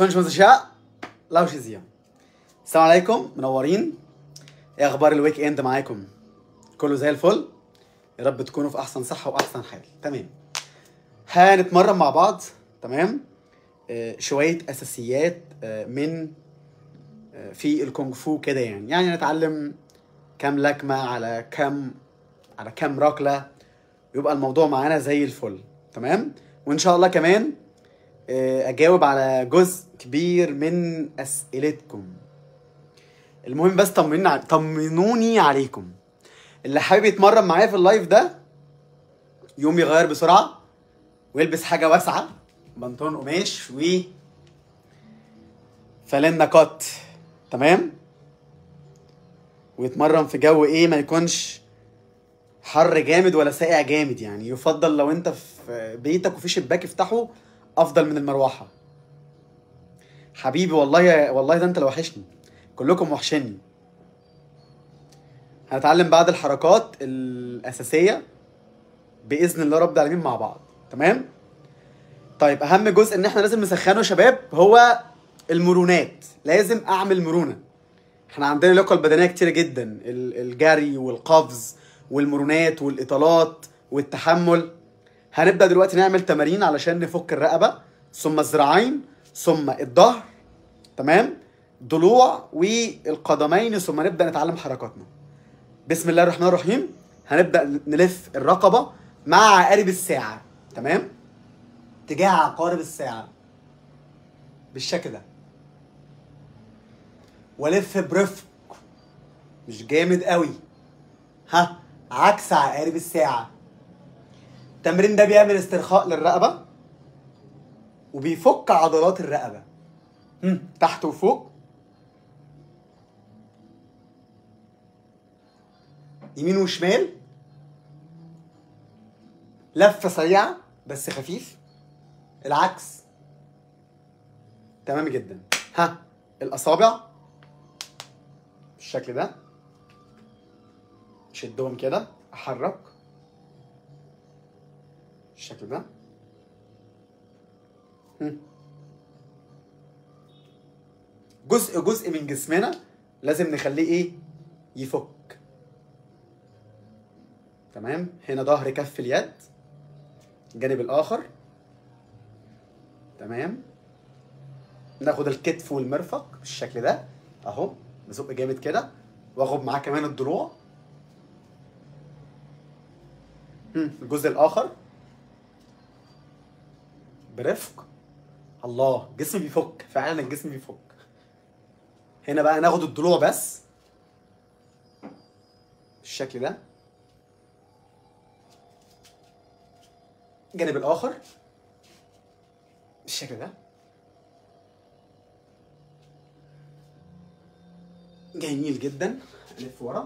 تونش مزشاء لاوش زيا السلام عليكم منورين ايه اخبار الويك اند معاكم كله زي الفل يا رب تكونوا في احسن صحه واحسن حال تمام هنتمرن مع بعض تمام آه شويه اساسيات آه من آه في الكونغ فو كده يعني يعني نتعلم كام لكمه على كام على كام ركله يبقى الموضوع معانا زي الفل تمام وان شاء الله كمان آه، اجاوب على جزء كبير من اسئلتكم المهم بس طمنوني ع- طمنوني عليكم اللي حابب يتمرن معايا في اللايف ده يوم يغير بسرعه ويلبس حاجه واسعه بنطلون قماش و فانلة كات تمام ويتمرن في جو ايه ما يكونش حر جامد ولا ساقع جامد يعني يفضل لو انت في بيتك وفي شباك افتحه افضل من المروحه حبيبي والله والله ده انت اللي وحشني كلكم وحشني هنتعلم بعض الحركات الاساسيه باذن الله رب العالمين مع بعض تمام طيب اهم جزء ان احنا لازم نسخنه يا شباب هو المرونات لازم اعمل مرونه احنا عندنا اللياقه البدنيه كتير جدا ال- الجري والقفز والمرونات والاطالات والتحمل هنبدا دلوقتي نعمل تمارين علشان نفك الرقبه ثم الذراعين ثم الظهر تمام ضلوع والقدمين ثم نبدا نتعلم حركاتنا بسم الله الرحمن الرحيم هنبدا نلف الرقبه مع عقارب الساعه تمام تجاه عقارب الساعه بالشكل ده والف برفق مش جامد قوي ها عكس عقارب الساعه التمرين ده بيعمل استرخاء للرقبه وبيفك عضلات الرقبه هم، تحت وفوق يمين وشمال لفه سريعه بس خفيف العكس تمام جدا ها الاصابع بالشكل ده شدهم كده احرك بالشكل ده هم. جزء جزء من جسمنا لازم نخليه ايه يفك تمام هنا ظهر كف اليد الجانب الاخر تمام ناخد الكتف والمرفق بالشكل ده اهو نزق جامد كده واخد معاه كمان الضلوع هم، الجزء الاخر برفق الله الجسم بيفك فعلا الجسم بيفك هنا بقى ناخد الضلوع بس بالشكل ده الجانب الاخر بالشكل ده جميل جدا الف ورا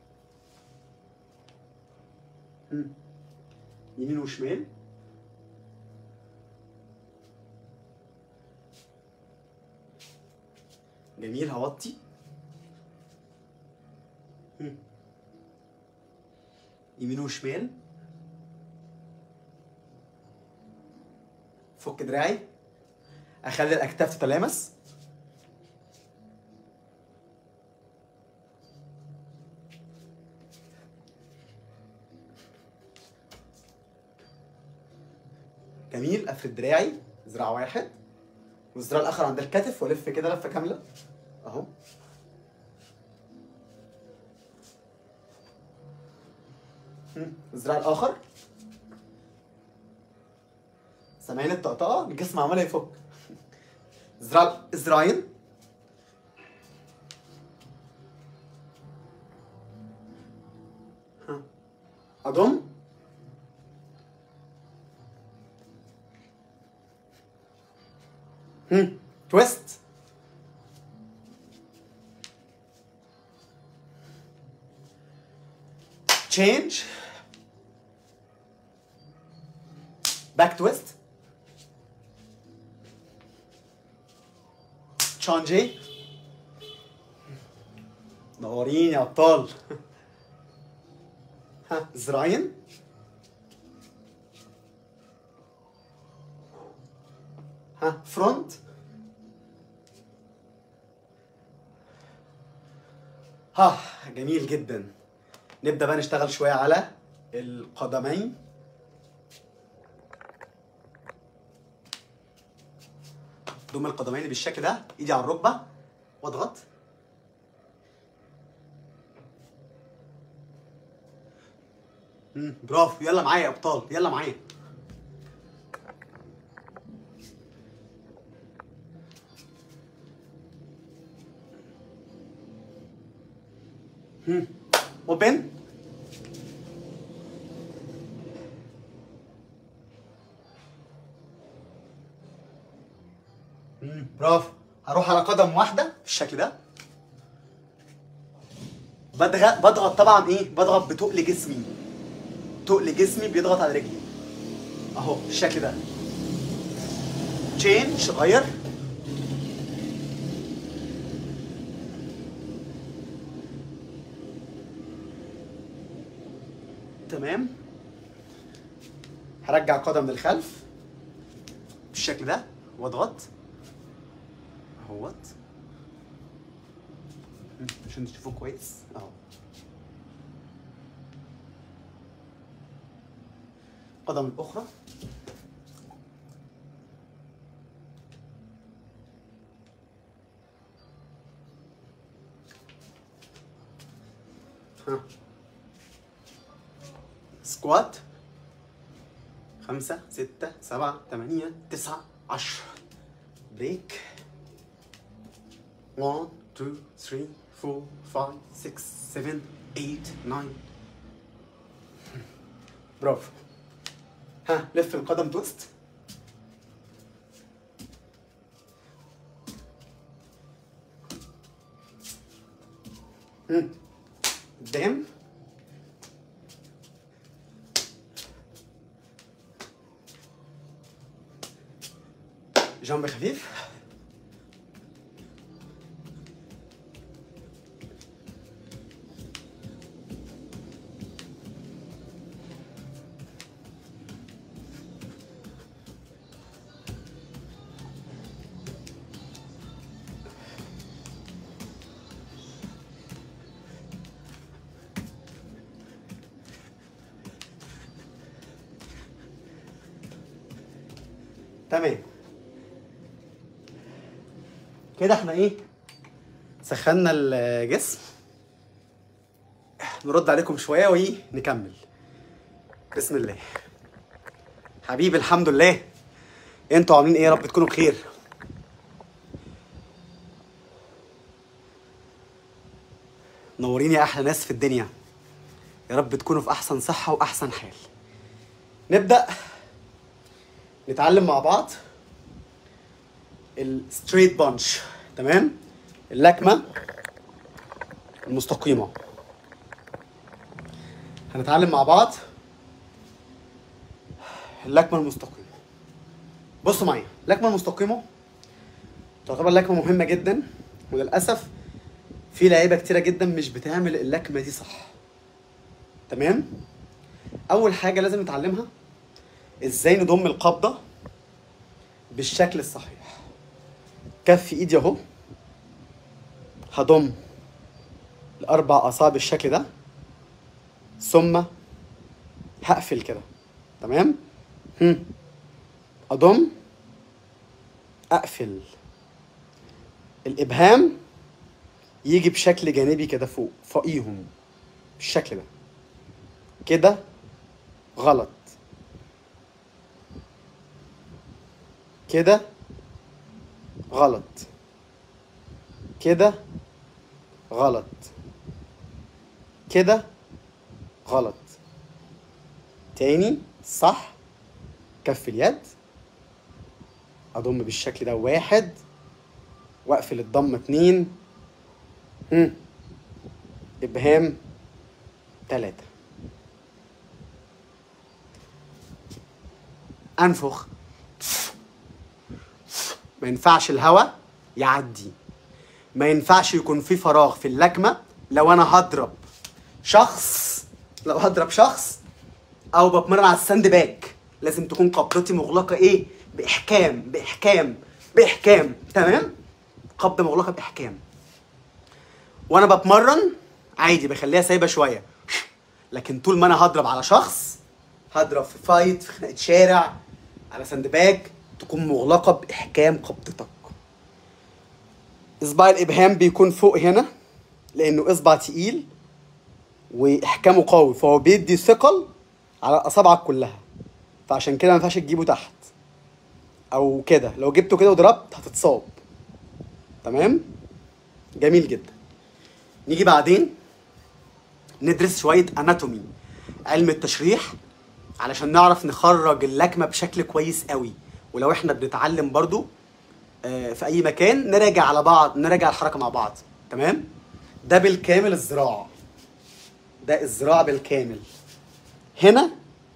مم. يمين وشمال جميل هوطي مم. يمين وشمال فك دراعي اخلي الاكتاف تتلامس جميل افرد دراعي ذراع واحد والذراع الاخر عند الكتف والف كده لفه كامله اهو هم، الذراع الاخر سامعين الطقطقه الجسم عمال يفك ذراع الذراعين ها. اضم هم. تويست change back twist تشانجي نورين يا ابطال ها زراين ها فرونت ها جميل جدا نبدا بقى نشتغل شويه على القدمين ضم القدمين بالشكل ده ايدي على الركبه واضغط مم، برافو يلا معايا يا ابطال يلا معايا مم. اوبن مم، برافو هروح على قدم واحده بالشكل ده بضغط بضغط طبعا ايه بضغط بتقل جسمي تقل جسمي بيضغط على رجلي اهو بالشكل ده تشينج غير تمام هرجع القدم للخلف بالشكل ده واضغط اهوت عشان تشوفوه كويس اهو القدم الاخرى ها سكوات خمسة ستة سبعة ثمانية تسعة عشرة بريك 1 2 3 4 5 6 7 8 9 برافو ها لف القدم توست مم. قدام جنب خفيف تمام كده احنا ايه سخنا الجسم نرد عليكم شويه وايه نكمل بسم الله حبيبي الحمد لله انتوا عاملين ايه يا رب تكونوا بخير منورين يا احلى ناس في الدنيا يا رب تكونوا في احسن صحه واحسن حال نبدا نتعلم مع بعض الستريت بانش تمام اللكمه المستقيمه هنتعلم مع بعض اللكمه المستقيمه بصوا معايا اللكمه المستقيمه تعتبر لكمه مهمه جدا وللاسف في لعيبه كتيره جدا مش بتعمل اللكمه دي صح تمام اول حاجه لازم نتعلمها ازاي نضم القبضه بالشكل الصحيح كف ايدي اهو هضم الاربع اصابع بالشكل ده ثم هقفل كده تمام هم. اضم اقفل الابهام يجي بشكل جانبي كده فوق فوقيهم بالشكل ده كده غلط كده غلط كده غلط كده غلط تاني صح كف اليد اضم بالشكل ده واحد واقفل الضمه اتنين هم. ابهام تلاتة انفخ ما ينفعش الهواء يعدي ما ينفعش يكون في فراغ في اللكمة لو انا هضرب شخص لو هضرب شخص او بتمرن على الساند باك لازم تكون قبضتي مغلقة ايه باحكام باحكام باحكام تمام قبضة مغلقة باحكام وانا بتمرن عادي بخليها سايبه شويه لكن طول ما انا هضرب على شخص هضرب في فايت في خناقه شارع على ساند باج تكون مغلقه باحكام قبضتك اصبع الابهام بيكون فوق هنا لانه اصبع تقيل واحكامه قوي فهو بيدي ثقل على اصابعك كلها فعشان كده ما ينفعش تجيبه تحت او كده لو جبته كده وضربت هتتصاب تمام جميل جدا نيجي بعدين ندرس شويه اناتومي علم التشريح علشان نعرف نخرج اللكمه بشكل كويس قوي ولو احنا بنتعلم برضو آه، في اي مكان نراجع على بعض نراجع الحركه مع بعض تمام ده بالكامل الذراع ده الذراع بالكامل هنا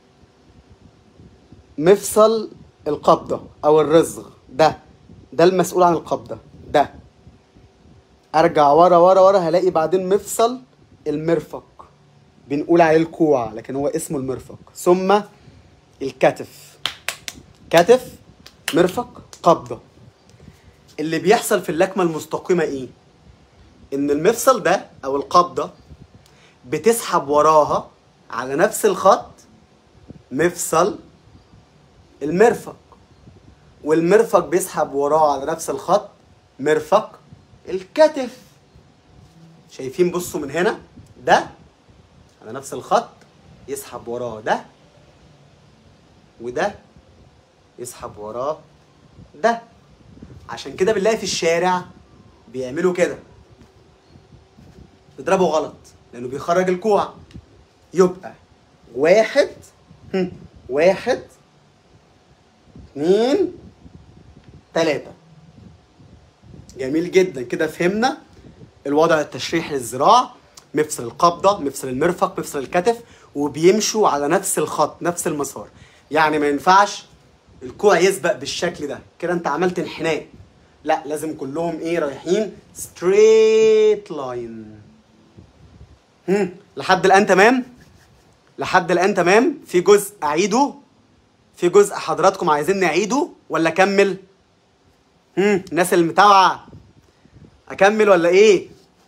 مفصل القبضة أو الرزغ ده ده المسؤول عن القبضة ده أرجع ورا ورا ورا هلاقي بعدين مفصل المرفق بنقول عليه الكوع لكن هو اسمه المرفق ثم الكتف كتف مرفق قبضة اللي بيحصل في اللكمة المستقيمة إيه؟ إن المفصل ده أو القبضة بتسحب وراها على نفس الخط مفصل المرفق والمرفق بيسحب وراه على نفس الخط مرفق الكتف شايفين بصوا من هنا ده على نفس الخط يسحب وراه ده وده يسحب وراه ده عشان كده بنلاقي في الشارع بيعملوا كده بيضربوا غلط لانه بيخرج الكوع يبقى واحد هم، واحد اتنين تلاتة جميل جدا كده فهمنا الوضع التشريحي للذراع مفصل القبضة مفصل المرفق مفصل الكتف وبيمشوا على نفس الخط نفس المسار يعني ما ينفعش الكوع يسبق بالشكل ده كده انت عملت انحناء لا لازم كلهم ايه رايحين ستريت لاين هم لحد الان تمام لحد الان تمام في جزء اعيده في جزء حضراتكم عايزين نعيده ولا اكمل هم الناس اللي متابعه اكمل ولا ايه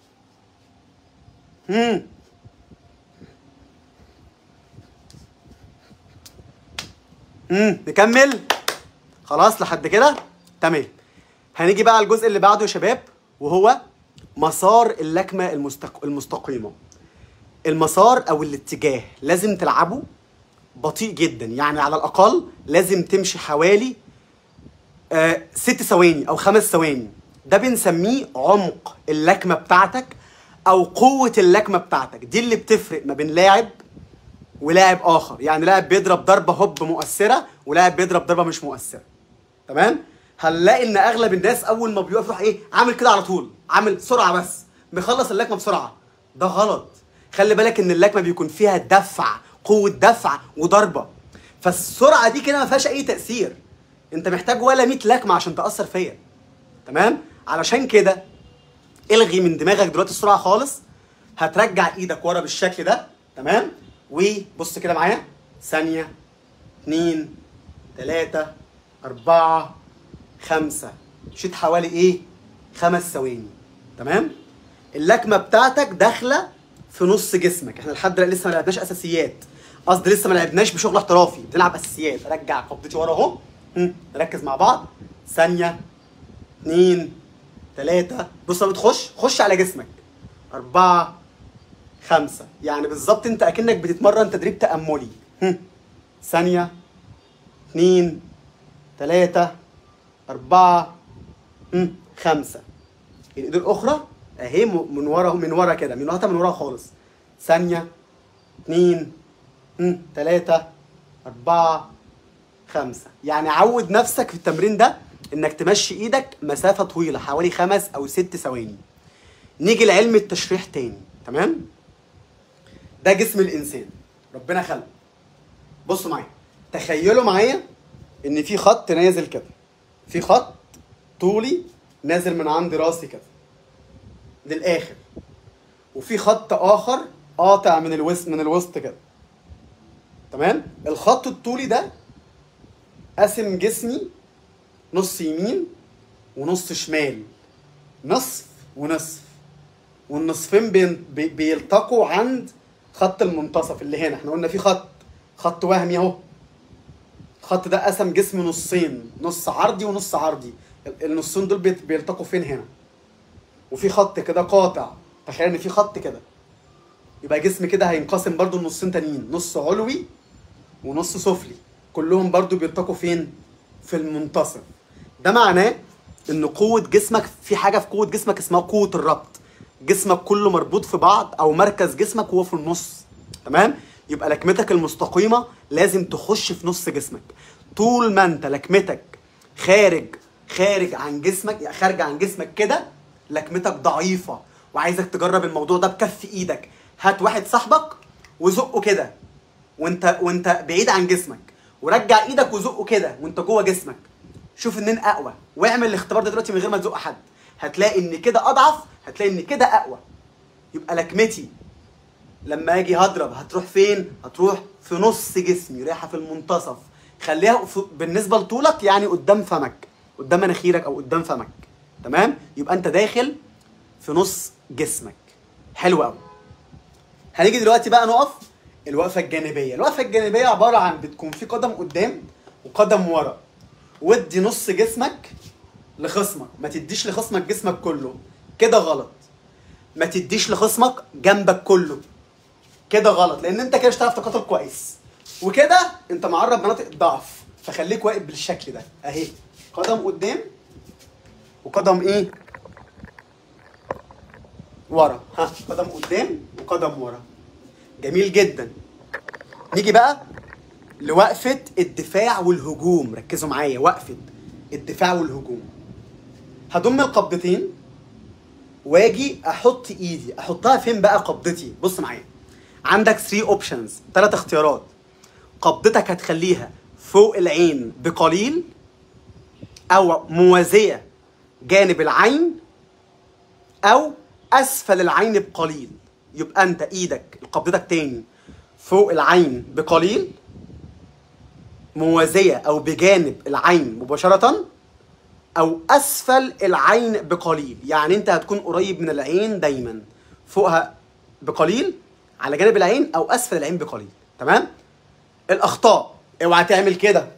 هم هم نكمل خلاص لحد كده تمام هنيجي بقى على الجزء اللي بعده يا شباب وهو مسار اللكمه المستق... المستقيمه المسار او الاتجاه لازم تلعبه بطيء جدا يعني على الاقل لازم تمشي حوالي آه ست ثواني او خمس ثواني ده بنسميه عمق اللكمه بتاعتك او قوه اللكمه بتاعتك دي اللي بتفرق ما بين لاعب ولاعب اخر يعني لاعب بيضرب ضربه هوب مؤثره ولاعب بيضرب ضربه مش مؤثره تمام هنلاقي ان اغلب الناس اول ما بيقف يروح ايه عامل كده على طول عامل سرعه بس بيخلص اللكمه بسرعه ده غلط خلي بالك ان اللكمه بيكون فيها دفع قوه دفع وضربه فالسرعه دي كده ما فيهاش اي تاثير انت محتاج ولا 100 لكمه عشان تاثر فيا تمام علشان كده الغي من دماغك دلوقتي السرعه خالص هترجع ايدك ورا بالشكل ده تمام وبص كده معايا ثانيه اتنين تلاتة أربعة خمسة مشيت حوالي إيه؟ خمس ثواني تمام؟ اللكمة بتاعتك داخلة في نص جسمك احنا لحد دلوقتي لسه ما لعبناش أساسيات قصدي لسه ما لعبناش بشغل احترافي بنلعب أساسيات أرجع قبضتي ورا أهو هم، نركز مع بعض ثانية اتنين تلاتة بص لما بتخش خش على جسمك أربعة خمسة يعني بالظبط أنت أكنك بتتمرن تدريب تأملي هم. ثانية اتنين تلاتة أربعة هم، خمسة الإيد الأخرى أهي م- من ورا من ورا كده من ورا من ورا خالص ثانية اتنين هم، تلاتة أربعة خمسة يعني عود نفسك في التمرين ده إنك تمشي إيدك مسافة طويلة حوالي خمس أو ست ثواني نيجي لعلم التشريح تاني تمام ده جسم الإنسان ربنا خلقه بصوا معايا تخيلوا معايا ان في خط نازل كده في خط طولي نازل من عند راسي كده للاخر وفي خط اخر قاطع من الوسط من الوسط كده تمام الخط الطولي ده قاسم جسمي نص يمين ونص شمال نصف ونصف والنصفين بين- بي- بيلتقوا عند خط المنتصف اللي هنا احنا قلنا في خط خط وهمي اهو الخط ده قسم جسم نصين نص عرضي ونص عرضي ال- النصين دول بيت- بيلتقوا فين هنا وفي خط كده قاطع تخيل ان في خط كده يبقى جسم كده هينقسم برضو لنصين تانيين نص علوي ونص سفلي كلهم برضو بيلتقوا فين في المنتصف ده معناه ان قوة جسمك في حاجة في قوة جسمك اسمها قوة الربط جسمك كله مربوط في بعض او مركز جسمك هو في النص تمام يبقى لكمتك المستقيمة لازم تخش في نص جسمك طول ما انت لكمتك خارج خارج عن جسمك يعني خارج عن جسمك كده لكمتك ضعيفة وعايزك تجرب الموضوع ده بكف ايدك هات واحد صاحبك وزقه كده وانت وانت بعيد عن جسمك ورجع ايدك وزقه كده وانت جوه جسمك شوف منين اقوى واعمل الاختبار ده دلوقتي من غير ما تزق حد هتلاقي ان كده اضعف هتلاقي ان كده اقوى يبقى لكمتي لما اجي هضرب هتروح فين هتروح في نص جسمي رايحه في المنتصف خليها في- بالنسبه لطولك يعني قدام فمك قدام مناخيرك او قدام فمك تمام يبقى انت داخل في نص جسمك حلو قوي هنيجي دلوقتي بقى نقف الوقفه الجانبيه الوقفه الجانبيه عباره عن بتكون في قدم قدام وقدم ورا ودي نص جسمك لخصمك ما تديش لخصمك جسمك كله كده غلط ما تديش لخصمك جنبك كله كده غلط لان انت كده مش هتعرف تقاتل كويس وكده انت معرض مناطق الضعف فخليك واقف بالشكل ده اهي قدم قدام وقدم ايه ورا ها قدم قدام وقدم ورا جميل جدا نيجي بقى لوقفة الدفاع والهجوم ركزوا معايا وقفة الدفاع والهجوم هضم القبضتين واجي احط ايدي احطها فين بقى قبضتي بص معايا عندك 3 اوبشنز ثلاث اختيارات قبضتك هتخليها فوق العين بقليل او موازيه جانب العين او اسفل العين بقليل يبقى انت ايدك قبضتك تاني فوق العين بقليل موازيه او بجانب العين مباشره او اسفل العين بقليل يعني انت هتكون قريب من العين دايما فوقها بقليل على جانب العين او اسفل العين بقليل تمام الاخطاء اوعى تعمل كده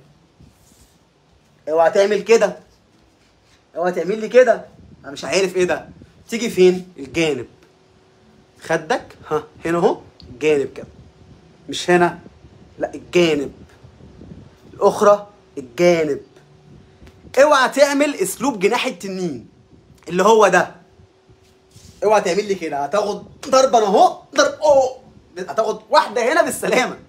اوعى تعمل كده اوعى تعمل لي كده انا مش عارف ايه ده تيجي فين الجانب خدك ها هنا اهو الجانب كده مش هنا لا الجانب الاخرى الجانب اوعى تعمل اسلوب جناح التنين اللي هو ده اوعى تعمل لي كده هتاخد ضربه انا اهو ضرب اوه هتاخد واحده هنا بالسلامه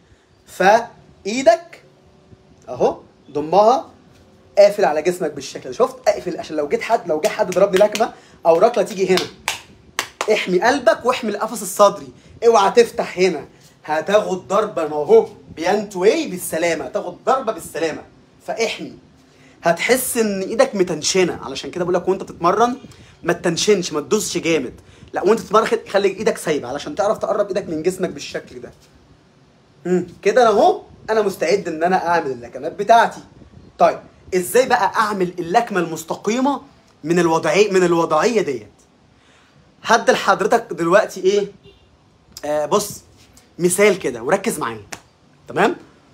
فايدك اهو ضمها قافل على جسمك بالشكل ده شفت اقفل عشان لو جيت حد لو جه حد ضربني لكمه او ركله تيجي هنا احمي قلبك واحمي القفص الصدري اوعى تفتح هنا هتاخد ضربه انا اهو بيانت واي بالسلامه هتاخد ضربه بالسلامه فاحمي هتحس ان ايدك متنشنه علشان كده بقول لك وانت بتتمرن ما تتنشنش ما تدوسش جامد لا وانت بتتمرن خل- خلي ايدك سايبه علشان تعرف تقرب ايدك من جسمك بالشكل ده مم. كده انا اهو انا مستعد ان انا اعمل اللكمات بتاعتي طيب ازاي بقى اعمل اللكمه المستقيمه من الوضعيه من الوضعيه ديت هدي لحضرتك دلوقتي ايه آه بص مثال كده وركز معايا تمام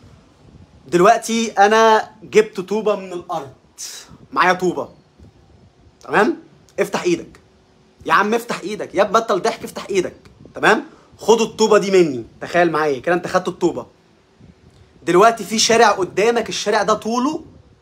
دلوقتي انا جبت طوبه من الارض معايا طوبه تمام افتح ايدك يا عم افتح ايدك يا بطل ضحك افتح ايدك تمام خد الطوبه دي مني تخيل معايا كده انت خدت الطوبه دلوقتي في شارع قدامك الشارع ده طوله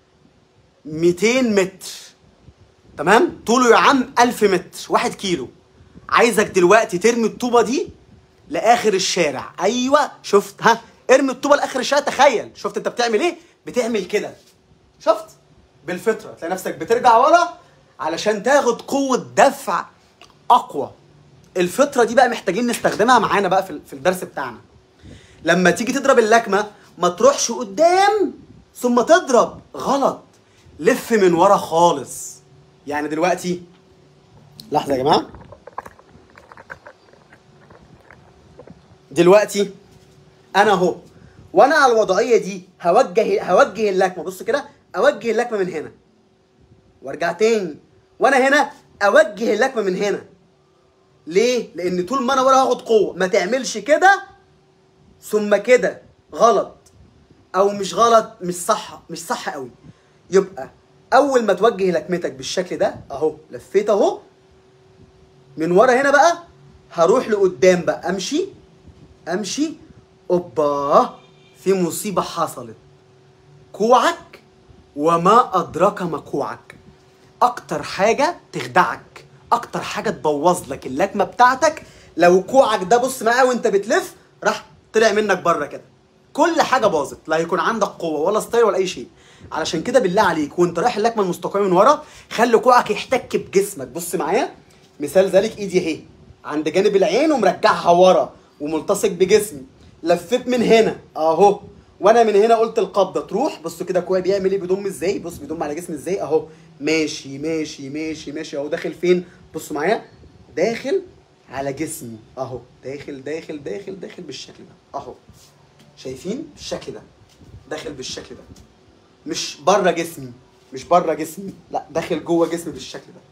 200 متر تمام طوله يا عم 1000 متر 1 كيلو عايزك دلوقتي ترمي الطوبه دي لاخر الشارع ايوه شفت ها ارمي الطوبه لاخر الشارع تخيل شفت انت بتعمل ايه بتعمل كده شفت بالفطره تلاقي نفسك بترجع ورا علشان تاخد قوه دفع اقوى الفطره دي بقى محتاجين نستخدمها معانا بقى في في الدرس بتاعنا لما تيجي تضرب اللكمه ما تروحش قدام ثم تضرب غلط لف من ورا خالص يعني دلوقتي لحظه يا جماعه دلوقتي انا اهو وانا على الوضعيه دي هوجه هوجه اللكمه بص كده اوجه اللكمه من هنا وارجع تاني وانا هنا اوجه اللكمه من هنا ليه لان طول ما انا ورا هاخد قوه ما تعملش كده ثم كده غلط او مش غلط مش صح مش صح قوي يبقى اول ما توجه لكمتك بالشكل ده اهو لفيت اهو من ورا هنا بقى هروح لقدام بقى امشي امشي اوبا في مصيبه حصلت كوعك وما ادراك ما كوعك اكتر حاجه تخدعك اكتر حاجه تبوظ لك اللكمه بتاعتك لو كوعك ده بص معايا وانت بتلف راح طلع منك بره كده كل حاجه باظت لا هيكون عندك قوه ولا ستايل ولا اي شيء علشان كده بالله عليك وانت رايح اللكمه المستقيمه من ورا خلي كوعك يحتك بجسمك بص معايا مثال ذلك ايدي اهي عند جانب العين ومرجعها ورا وملتصق بجسمي لفيت من هنا اهو وانا من هنا قلت القبضه تروح بصوا كده كوعي بيعمل ايه بيضم ازاي بص بيضم على جسمي ازاي اهو ماشي ماشي ماشي ماشي اهو داخل فين بصوا معايا داخل على جسمي اهو داخل داخل داخل داخل بالشكل ده اهو شايفين بالشكل ده داخل بالشكل ده مش بره جسمي مش بره جسمي لا داخل جوه جسمي بالشكل ده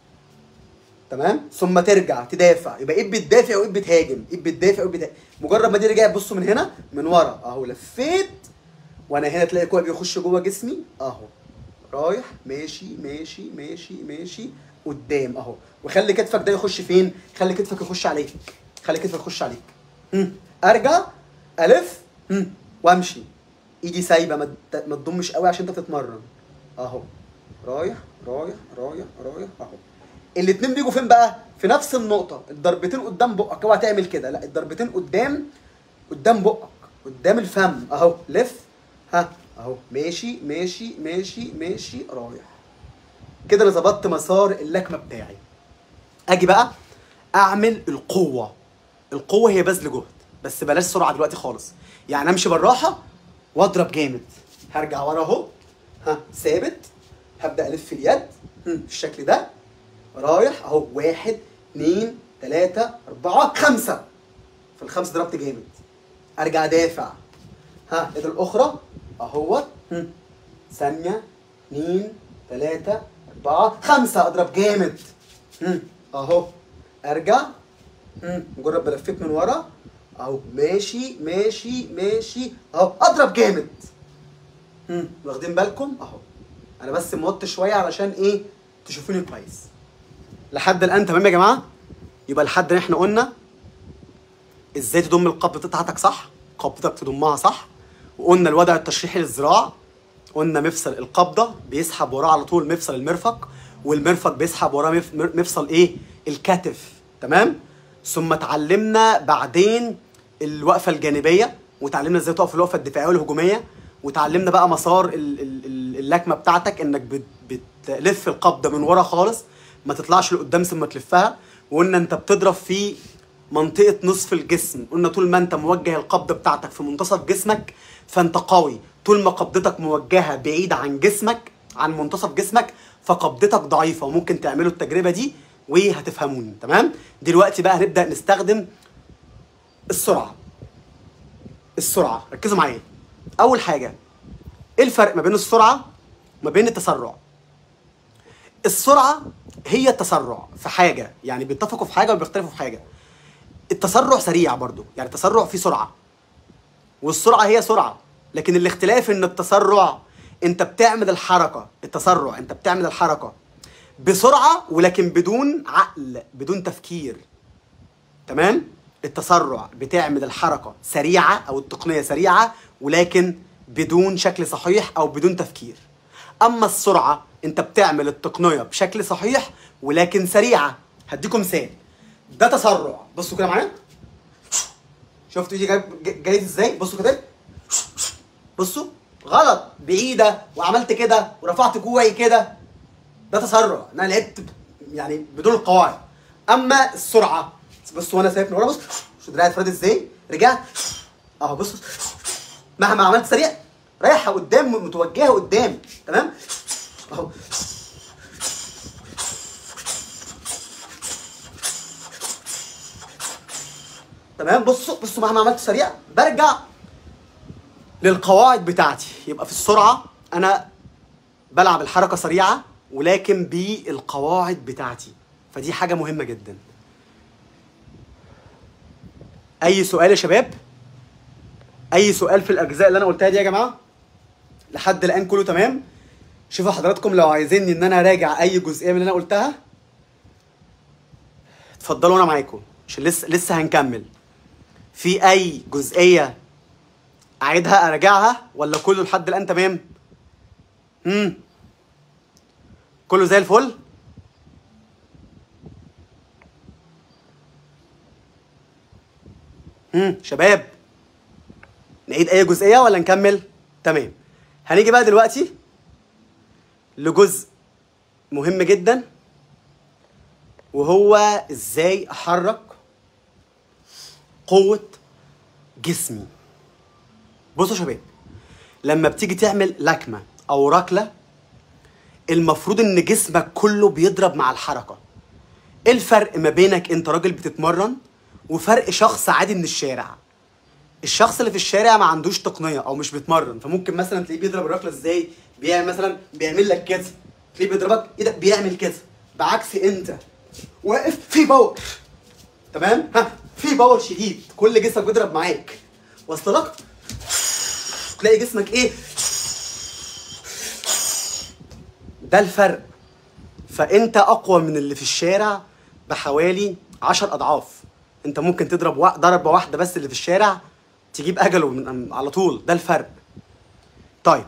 تمام ثم ترجع تدافع يبقى ايد بتدافع وايد بتهاجم ايد بتدافع وايد بتهاجم مجرد ما دي رجعت بصوا من هنا من ورا اهو لفيت وانا هنا تلاقي كوع بيخش جوه جسمي اهو رايح ماشي ماشي ماشي ماشي قدام اهو وخلي كتفك ده يخش فين خلي كتفك يخش عليك خلي كتفك يخش عليك هم. ارجع الف هم. وامشي ايدي سايبه ما ت- ما تضمش قوي عشان انت بتتمرن اهو رايح رايح رايح رايح اهو الاتنين بيجوا فين بقى في نفس النقطه الضربتين قدام بقك اوعى تعمل كده لا الضربتين قدام قدام بقك قدام الفم اهو لف ها اهو ماشي ماشي ماشي ماشي رايح كده انا ظبطت مسار اللكمه بتاعي اجي بقى اعمل القوه القوه هي بذل جهد بس بلاش سرعه دلوقتي خالص يعني امشي بالراحه واضرب جامد هرجع ورا اهو ها ثابت هبدا الف اليد هم، بالشكل ده رايح اهو واحد اتنين تلاته اربعه خمسه في الخمسه ضربت جامد ارجع دافع ها ايد الاخرى اهوت هم، ثانيه اتنين تلاته اربعه خمسه اضرب جامد هم، اهو ارجع هم، مجرد بلفيت من ورا اهو ماشي ماشي ماشي اهو اضرب جامد هم، واخدين بالكم اهو انا بس موطي شويه علشان ايه تشوفوني كويس لحد الان تمام يا جماعه يبقى لحد احنا قلنا ازاي تضم القبضه بتاعتك صح قبضتك تضمها صح وقلنا الوضع التشريحي للذراع قلنا مفصل القبضه بيسحب وراه على طول مفصل المرفق والمرفق بيسحب وراه مف- مر- مفصل ايه الكتف تمام ثم اتعلمنا بعدين الوقفه الجانبيه وتعلمنا ازاي تقف الوقفه الدفاعيه والهجوميه وتعلمنا بقى مسار ال- ال- ال- اللكمه بتاعتك انك بت- بتلف القبضه من ورا خالص ما تطلعش لقدام ثم تلفها وقلنا انت بتضرب في منطقه نصف الجسم قلنا طول ما انت موجه القبضه بتاعتك في منتصف جسمك فانت قوي طول ما قبضتك موجهه بعيد عن جسمك عن منتصف جسمك فقبضتك ضعيفه وممكن تعملوا التجربه دي وهتفهموني تمام دلوقتي بقى هنبدا نستخدم السرعه السرعه ركزوا معايا اول حاجه ايه الفرق ما بين السرعه وما بين التسرع السرعه هي التسرع في حاجه يعني بيتفقوا في حاجه وبيختلفوا في حاجه التسرع سريع برضو يعني التسرع فيه سرعه والسرعه هي سرعه لكن الاختلاف ان التسرع انت بتعمل الحركه التسرع انت بتعمل الحركه بسرعه ولكن بدون عقل بدون تفكير تمام التسرع بتعمل الحركه سريعه او التقنيه سريعه ولكن بدون شكل صحيح او بدون تفكير اما السرعه انت بتعمل التقنيه بشكل صحيح ولكن سريعه هديكم مثال ده تسرع بصوا كده معايا شفتوا ايدي جاي جاي ازاي بصوا كده بصوا غلط بعيده وعملت كده ورفعت كوعي كده ده تسرع إن انا لعبت ب- يعني بدون القواعد اما السرعه بص وانا سايب من ورا بص شو دراعي اتفرد ازاي رجعت اهو بص بص. مهما عملت سريع رايحه قدام متوجهه قدام تمام اهو تمام بصوا بصوا مهما عملت سريع برجع للقواعد بتاعتي يبقى في السرعه انا بلعب الحركه سريعه ولكن بالقواعد بتاعتي فدي حاجه مهمه جدا اي سؤال يا شباب اي سؤال في الاجزاء اللي انا قلتها دي يا جماعه لحد الان كله تمام شوفوا حضراتكم لو عايزيني ان انا اراجع اي جزئيه من اللي انا قلتها اتفضلوا انا معاكم عشان لسه لسه هنكمل في اي جزئيه اعيدها اراجعها ولا كله لحد الان تمام امم كله زي الفل امم شباب نعيد اي جزئيه ولا نكمل تمام هنيجي بقى دلوقتي لجزء مهم جدا وهو ازاي احرك قوه جسمي بصوا يا شباب لما بتيجي تعمل لكمه او ركله المفروض ان جسمك كله بيضرب مع الحركه ايه الفرق ما بينك انت راجل بتتمرن وفرق شخص عادي من الشارع الشخص اللي في الشارع ما عندوش تقنيه او مش بيتمرن فممكن مثلا تلاقيه بيضرب الركله ازاي بيعمل مثلا بيعمل لك كده تلاقيه بيضربك ايه ده بيعمل كده بعكس انت واقف في باور تمام ها في باور شديد كل جسمك بيضرب معاك واصل لك تلاقي جسمك ايه ده الفرق فانت اقوى من اللي في الشارع بحوالي 10 اضعاف انت ممكن تضرب وا- ضربه واحده بس اللي في الشارع تجيب اجله من على طول ده الفرق طيب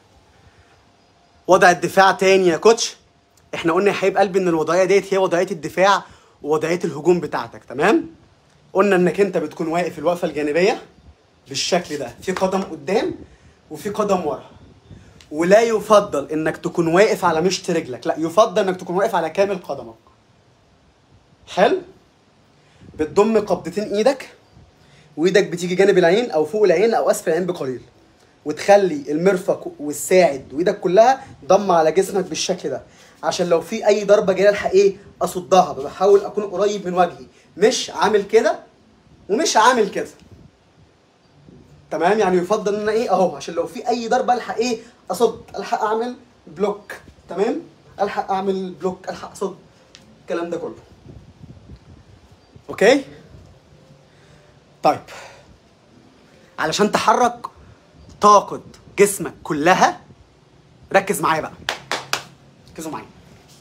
وضع الدفاع تاني يا كوتش احنا قلنا يا حبيب قلبي ان الوضعيه ديت هي وضعيه الدفاع ووضعيه الهجوم بتاعتك تمام قلنا انك انت بتكون واقف الوقفه الجانبيه بالشكل ده في قدم قدام وفي قدم ورا ولا يفضل انك تكون واقف على مشط رجلك لا يفضل انك تكون واقف على كامل قدمك حلو بتضم قبضتين ايدك وايدك بتيجي جانب العين او فوق العين او اسفل العين بقليل وتخلي المرفق والساعد وايدك كلها ضم على جسمك بالشكل ده عشان لو في اي ضربه جايه الحق ايه اصدها بحاول اكون قريب من وجهي مش عامل كده ومش عامل كده تمام يعني يفضل ان انا ايه اهو عشان لو في اي ضربه الحق ايه اصد الحق اعمل بلوك تمام الحق اعمل بلوك الحق اصد الكلام ده كله اوكي طيب علشان تحرك طاقة جسمك كلها ركز معايا بقى ركزوا معايا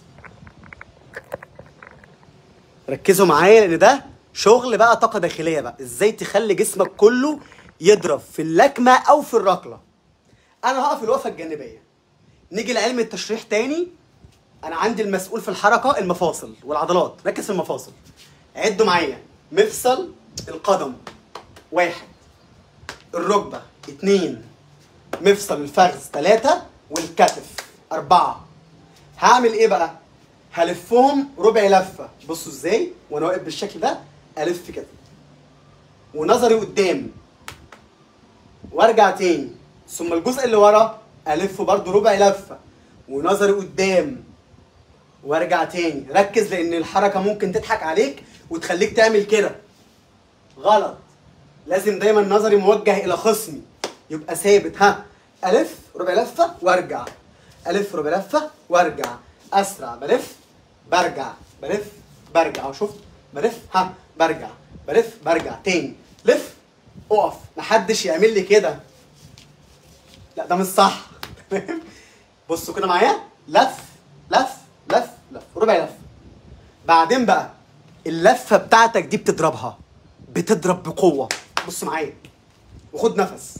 ركزوا معايا لان ده شغل بقى طاقة داخلية بقى ازاي تخلي جسمك كله يضرب في اللكمة او في الركلة انا هقف الوقفة الجانبية نيجي لعلم التشريح تاني انا عندي المسؤول في الحركة المفاصل والعضلات ركز في المفاصل عدوا معايا مفصل القدم واحد الركبة اتنين مفصل الفخذ تلاتة والكتف أربعة هعمل إيه بقى؟ هلفهم ربع لفة بصوا إزاي وأنا واقف بالشكل ده ألف كده ونظري قدام وارجع تاني ثم الجزء اللي ورا ألفه برضو ربع لفة ونظري قدام وارجع تاني ركز لأن الحركة ممكن تضحك عليك وتخليك تعمل كده غلط لازم دايما نظري موجه الى خصمي يبقى ثابت ها الف ربع لفه وارجع الف ربع لفه وارجع اسرع بلف برجع بلف برجع أهو شفت بلف ها برجع بلف برجع تاني لف اقف محدش يعمل لي كده لا ده مش صح تمام بصوا كده معايا لف لف لف لف ربع لف بعدين بقى اللفه بتاعتك دي بتضربها بتضرب بقوه بص معايا وخد نفس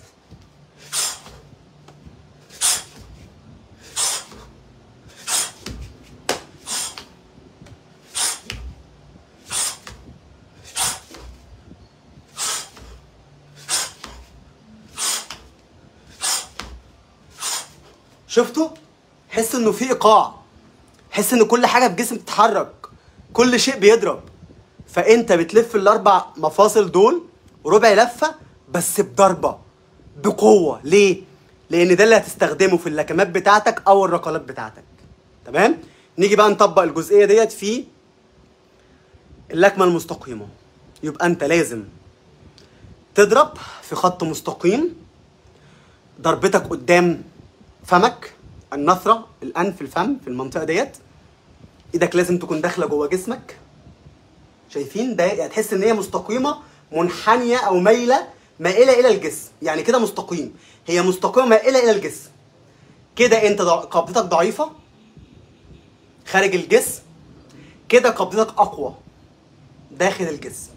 شفتوا حس انه في ايقاع حس ان كل حاجه في جسمك بتتحرك كل شيء بيضرب فانت بتلف الاربع مفاصل دول ربع لفه بس بضربه بقوه ليه لان ده اللي هتستخدمه في اللكمات بتاعتك او الركلات بتاعتك تمام نيجي بقى نطبق الجزئيه ديت في اللكمه المستقيمه يبقى انت لازم تضرب في خط مستقيم ضربتك قدام فمك النثره الانف الفم في المنطقه ديت ايدك لازم تكون داخله جوه جسمك شايفين ده يعني تحس ان هي مستقيمه منحنيه او مايله مائله الى الجسم يعني كده مستقيم هي مستقيمه مائله الى الجسم كده انت ضع- قبضتك ضعيفه خارج الجسم كده قبضتك اقوى داخل الجسم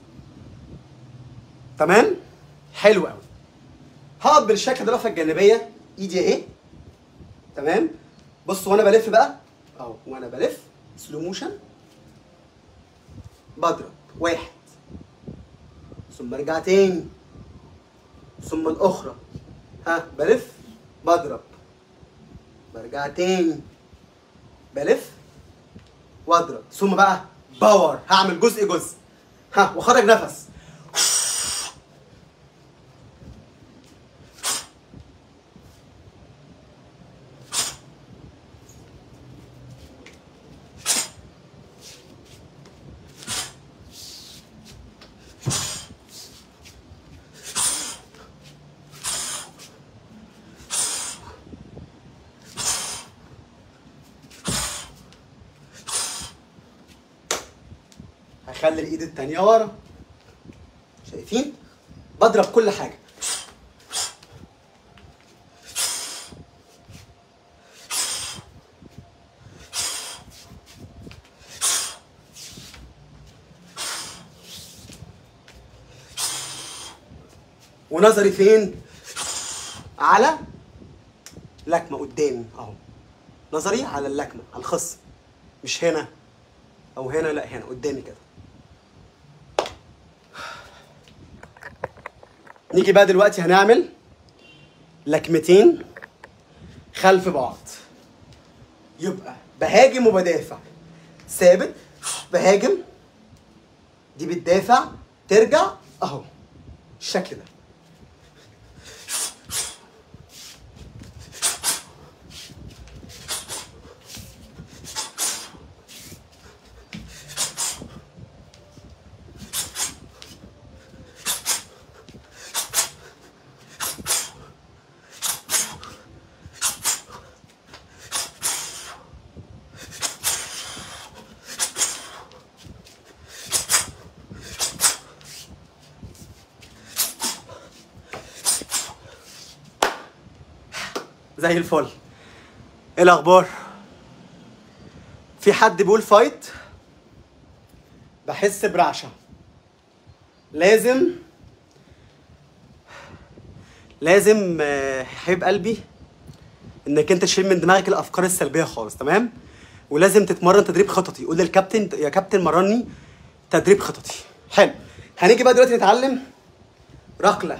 تمام حلو قوي هقعد بالشكل ده الرفه الجانبيه ايدي اهي تمام بص وانا بلف بقى اهو وانا بلف سلو موشن بضرب واحد ثم ارجع تاني ثم الاخرى ها بلف بضرب برجع تاني بلف واضرب ثم بقى باور هعمل جزء جزء ها واخرج نفس هخلي الايد التانية ورا شايفين بضرب كل حاجة ونظري فين على لكمة قدامي اهو نظري على اللكمة على الخصم مش هنا او هنا لا هنا قدامي كده نيجي بقى دلوقتي هنعمل لكمتين خلف بعض يبقى بهاجم وبدافع ثابت بهاجم دي بتدافع ترجع اهو الشكل ده زي الفل ايه الاخبار في حد بيقول فايت بحس برعشه لازم لازم آه، حبيب قلبي انك انت تشيل من دماغك الافكار السلبيه خالص تمام ولازم تتمرن تدريب خططي قول للكابتن يا كابتن مرني تدريب خططي حلو هنيجي بقى دلوقتي نتعلم ركله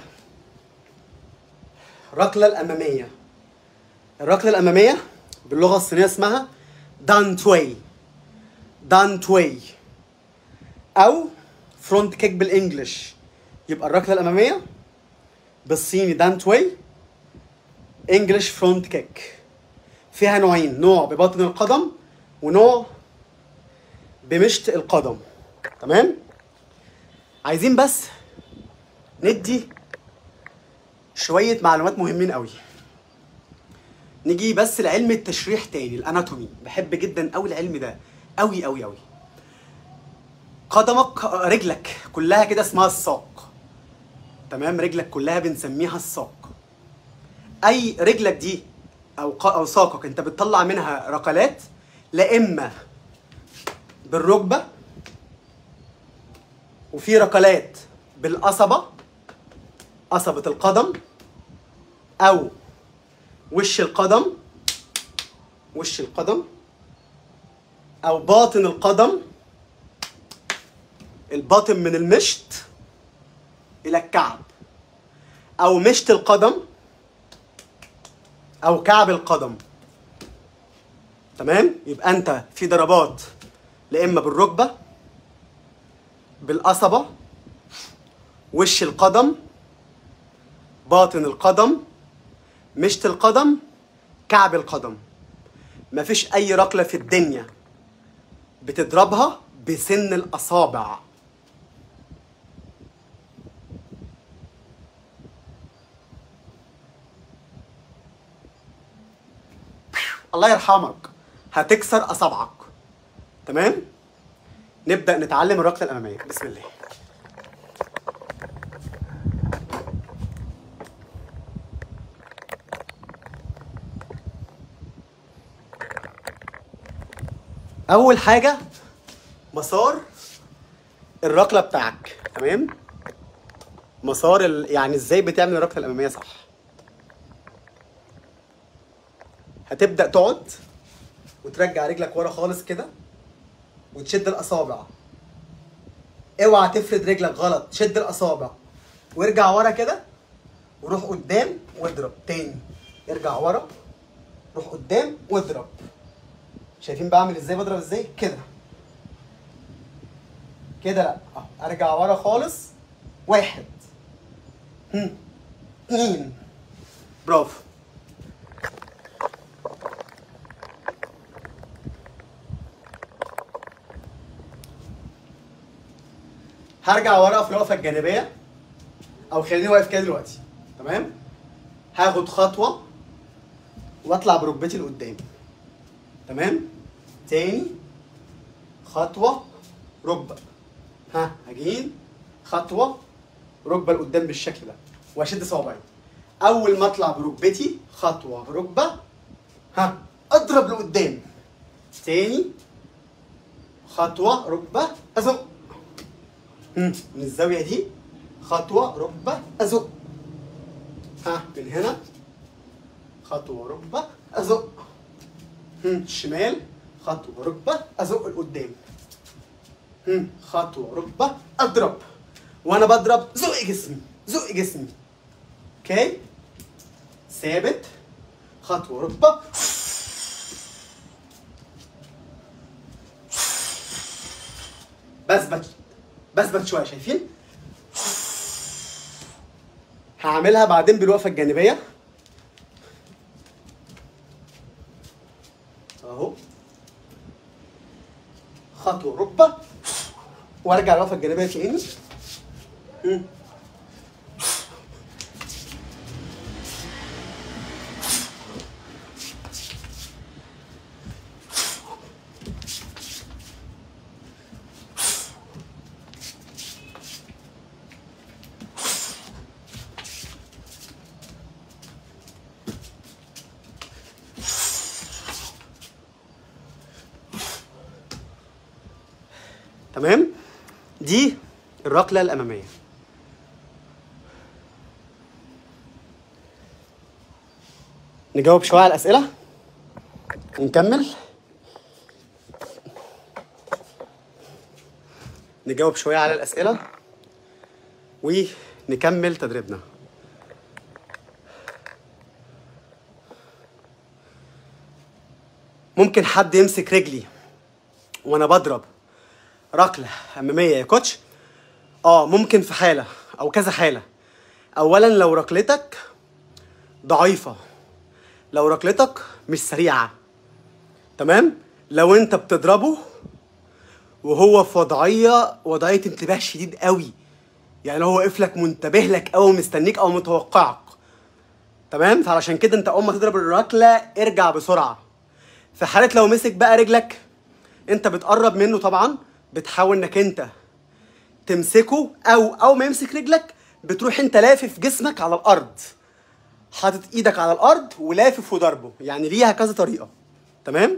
الركله الاماميه الركله الاماميه باللغه الصينيه اسمها دان توي دان توي او فرونت كيك بالانجلش يبقى الركله الاماميه بالصيني دان توي انجلش فرونت كيك فيها نوعين نوع ببطن القدم ونوع بمشط القدم تمام عايزين بس ندي شويه معلومات مهمين قوي نيجي بس لعلم التشريح تاني الاناتومي بحب جدا قوي العلم ده قوي قوي قوي قدمك رجلك كلها كده اسمها الساق تمام رجلك كلها بنسميها الساق اي رجلك دي او ق- او ساقك انت بتطلع منها ركلات لا اما بالركبه وفي ركلات بالقصبه قصبه القدم او وش القدم وش القدم او باطن القدم الباطن من المشط الى الكعب او مشط القدم او كعب القدم تمام يبقى انت في ضربات لا اما بالركبه بالقصبه وش القدم باطن القدم مشط القدم كعب القدم مفيش اي ركله في الدنيا بتضربها بسن الاصابع الله يرحمك هتكسر اصابعك تمام نبدا نتعلم الركله الاماميه بسم الله اول حاجه مسار الركله بتاعك تمام مسار ال... يعني ازاي بتعمل الركله الاماميه صح هتبدا تقعد وترجع رجلك ورا خالص كده وتشد الاصابع اوعى تفرد رجلك غلط شد الاصابع وارجع ورا كده وروح قدام واضرب تاني ارجع ورا روح قدام واضرب شايفين بعمل ازاي بضرب ازاي كده كده لا اهو ارجع ورا خالص واحد هم. اتنين برافو هرجع ورا في الوقفه الجانبيه او خليني واقف كده دلوقتي تمام هاخد خطوه واطلع بركبتي لقدام تمام تاني خطوه ركبه ها هجين خطوه ركبه لقدام بالشكل ده واشد صوابعي اول ما اطلع بركبتي خطوه ركبه ها اضرب لقدام تاني خطوه ركبه ازق مم. من الزاويه دي خطوه ركبه ازق ها من هنا خطوه ركبه ازق مم. شمال خطوه ركبه ازق لقدام مم. خطوه ركبه اضرب وانا بضرب زق جسمي زق جسمي اوكي ثابت خطوه ركبه بثبت بثبت شويه شايفين هعملها بعدين بالوقفه الجانبيه اهو خطوه ركبه وارجع الوقفه الجانبيه تاني مم. تمام دي الركله الاماميه نجاوب شويه على الاسئله ونكمل نجاوب شويه على الاسئله ونكمل تدريبنا ممكن حد يمسك رجلي وانا بضرب ركله اماميه يا كوتش اه ممكن في حاله او كذا حاله اولا لو ركلتك ضعيفه لو ركلتك مش سريعه تمام لو انت بتضربه وهو في وضعيه وضعيه انتباه شديد قوي يعني هو واقف لك منتبه لك او مستنيك او متوقعك تمام فعلشان كده انت اول ما تضرب الركله ارجع بسرعه في حاله لو مسك بقى رجلك انت بتقرب منه طبعا بتحاول انك انت تمسكه او او ما يمسك رجلك بتروح انت لافف جسمك على الارض حاطط ايدك على الارض ولافف وضربه يعني ليها كذا طريقه تمام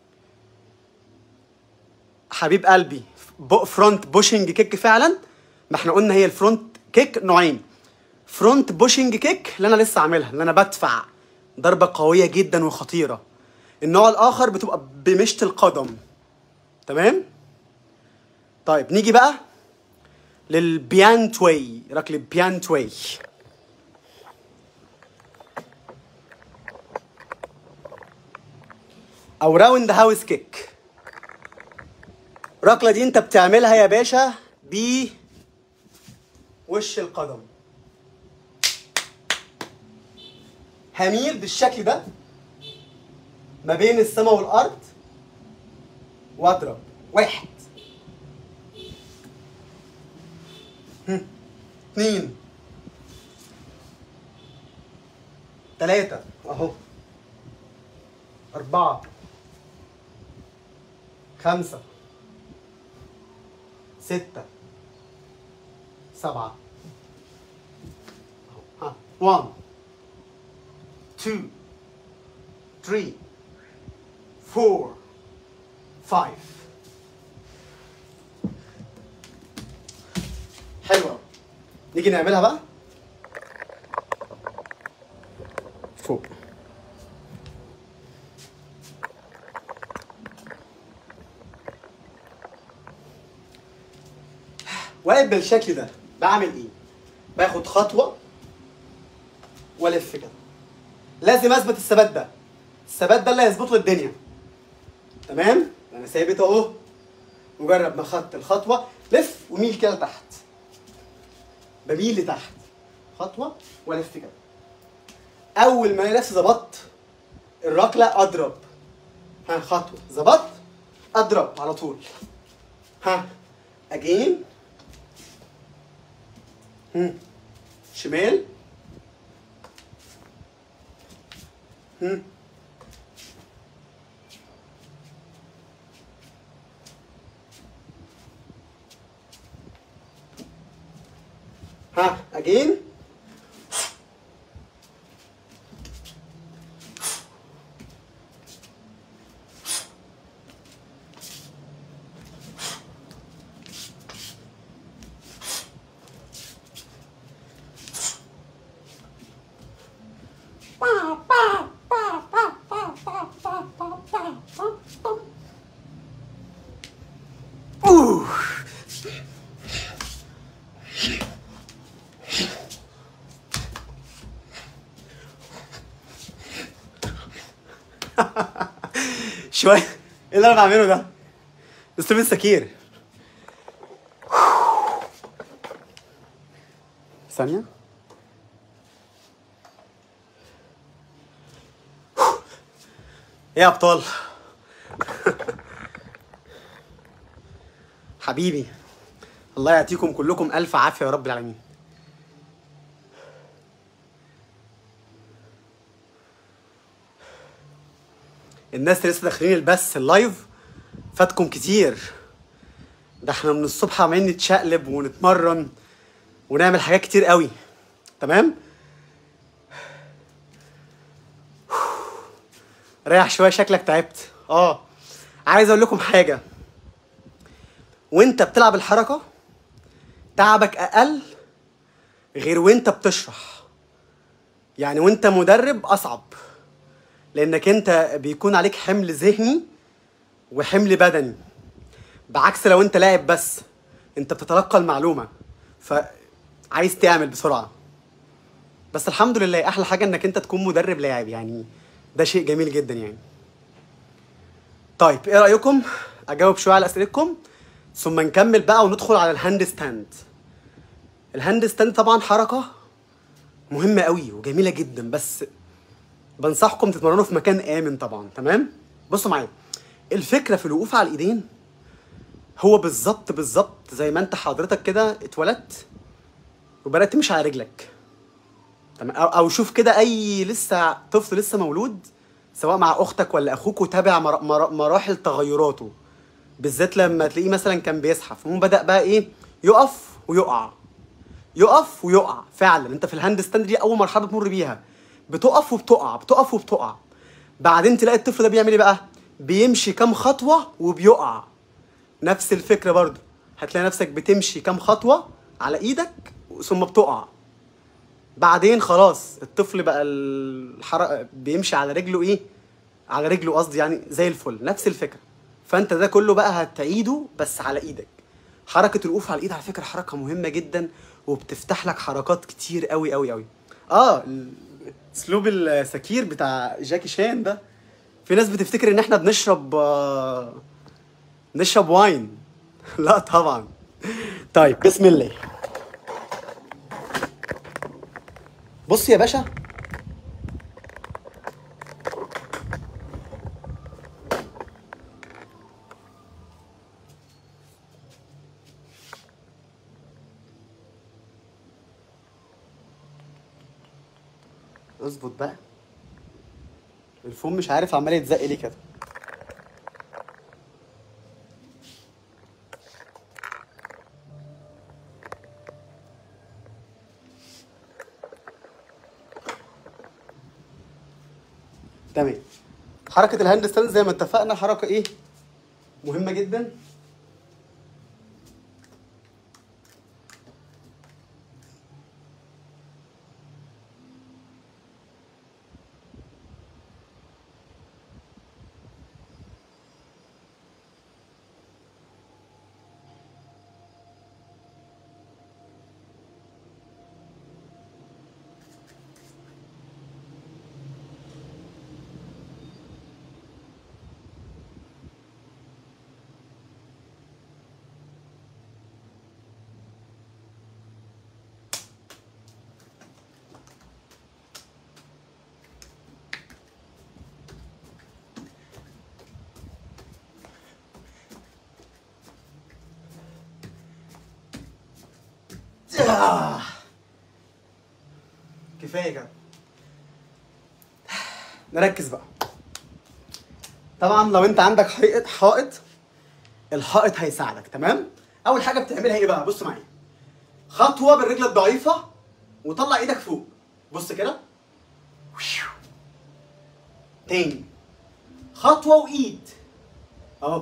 حبيب قلبي بو فرونت بوشنج كيك فعلا ما احنا قلنا هي الفرونت كيك نوعين فرونت بوشنج كيك اللي انا لسه عاملها اللي انا بدفع ضربه قويه جدا وخطيره النوع الاخر بتبقى بمشط القدم تمام طيب نيجي بقى للبيانتوي ركله بيانتوي او راوند هاوس كيك الركله دي انت بتعملها يا باشا ب وش القدم هميل بالشكل ده ما بين السماء والارض واضرب واحد هم. اتنين تلاتة اهو أربعة خمسة ستة سبعة أهو. ها 1 2 3 4 5 حلوة نيجي نعملها بقى فوق واقف بالشكل ده بعمل ايه؟ باخد خطوة والف كده لازم اثبت الثبات ده الثبات ده اللي هيظبط لي الدنيا تمام؟ انا ثابت اهو مجرد ما خدت الخطوة لف وميل كده لتحت بميل لتحت خطوة والف كده اول ما نفسي ظبطت الركلة اضرب ها خطوة ظبطت اضرب على طول ها اجين هم. شمال هم. ها اجين Ooh. شوية ايه اللي انا بعمله ده؟ اسلوب السكير ثانية ايه يا ابطال حبيبي الله يعطيكم كلكم الف عافيه يا رب العالمين الناس اللي لسه داخلين البث اللايف فاتكم كتير ده احنا من الصبح عمالين نتشقلب ونتمرن ونعمل حاجات كتير قوي تمام ريح شويه شكلك تعبت اه عايز اقول لكم حاجه وانت بتلعب الحركه تعبك اقل غير وانت بتشرح يعني وانت مدرب اصعب لانك انت بيكون عليك حمل ذهني وحمل بدني بعكس لو انت لاعب بس انت بتتلقى المعلومه فعايز تعمل بسرعه بس الحمد لله احلى حاجه انك انت تكون مدرب لاعب يعني ده شيء جميل جدا يعني طيب ايه رايكم اجاوب شويه على اسئلتكم ثم نكمل بقى وندخل على الهاند ستاند الهاند ستاند طبعا حركه مهمه قوي وجميله جدا بس بنصحكم تتمرنوا في مكان امن طبعا تمام بصوا معايا الفكره في الوقوف على الايدين هو بالظبط بالظبط زي ما انت حضرتك كده اتولدت وبدات تمشي على رجلك تمام او أو شوف كده اي لسه طفل لسه مولود سواء مع اختك ولا اخوك وتابع مر- مر- مراحل تغيراته بالذات لما تلاقيه مثلا كان بيزحف المهم بدا بقى ايه يقف ويقع يقف ويقع فعلا انت في الهاند ستاند دي اول مرحله بتمر بيها بتقف وبتقع بتقف وبتقع بعدين تلاقي الطفل ده بيعمل ايه بقى بيمشي كام خطوه وبيقع نفس الفكره برضو هتلاقي نفسك بتمشي كام خطوه على ايدك ثم بتقع بعدين خلاص الطفل بقى الحرق بيمشي على رجله ايه على رجله قصدي يعني زي الفل نفس الفكره فانت ده كله بقى هتعيده بس على ايدك حركه الوقوف على الايد على فكره حركه مهمه جدا وبتفتح لك حركات كتير قوي قوي قوي اه ال- اسلوب السكير بتاع جاكي شان ده في ناس بتفتكر ان احنا بنشرب آه، نشرب واين لا طبعا طيب بسم الله بص يا باشا اظبط بقى الفم مش عارف عمال يتزق ليه كده تمام حركة الهاند ستاند زي ما اتفقنا حركة ايه؟ مهمه جدا آه. كفايه كده نركز بقى طبعا لو انت عندك حائط حائط الحائط هيساعدك تمام اول حاجه بتعملها ايه بقى بص معايا خطوه بالرجل الضعيفه وطلع ايدك فوق بص كده تاني خطوه وايد اهو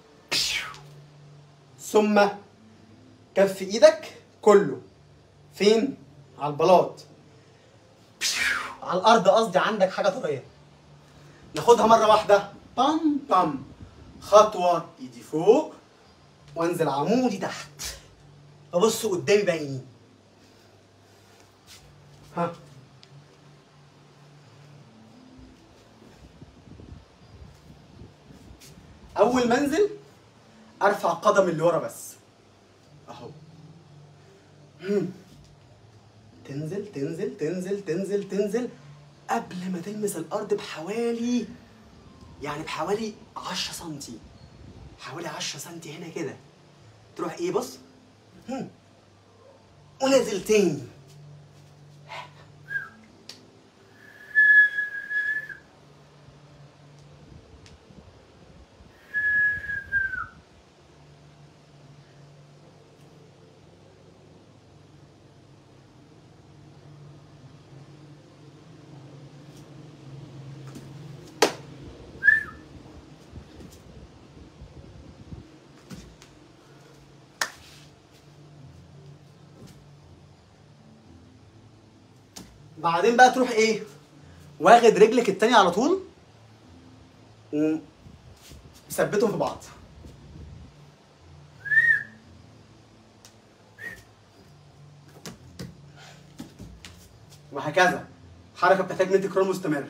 ثم كف ايدك كله فين على البلاط على الارض قصدي عندك حاجه طريه ناخدها مره واحده بام بام خطوه ايدي فوق وانزل عمودي تحت ابص قدامي بعيني ها اول ما انزل ارفع قدم اللي ورا بس اهو مم. تنزل تنزل تنزل تنزل تنزل قبل ما تلمس الارض بحوالي يعني بحوالي 10 سنتي حوالي 10 سنتي هنا كده تروح ايه بص مم. ونازل تاني بعدين بقى تروح ايه واخد رجلك التانية على طول وثبتهم في بعض وهكذا حركه بتحتاج من تكرار مستمر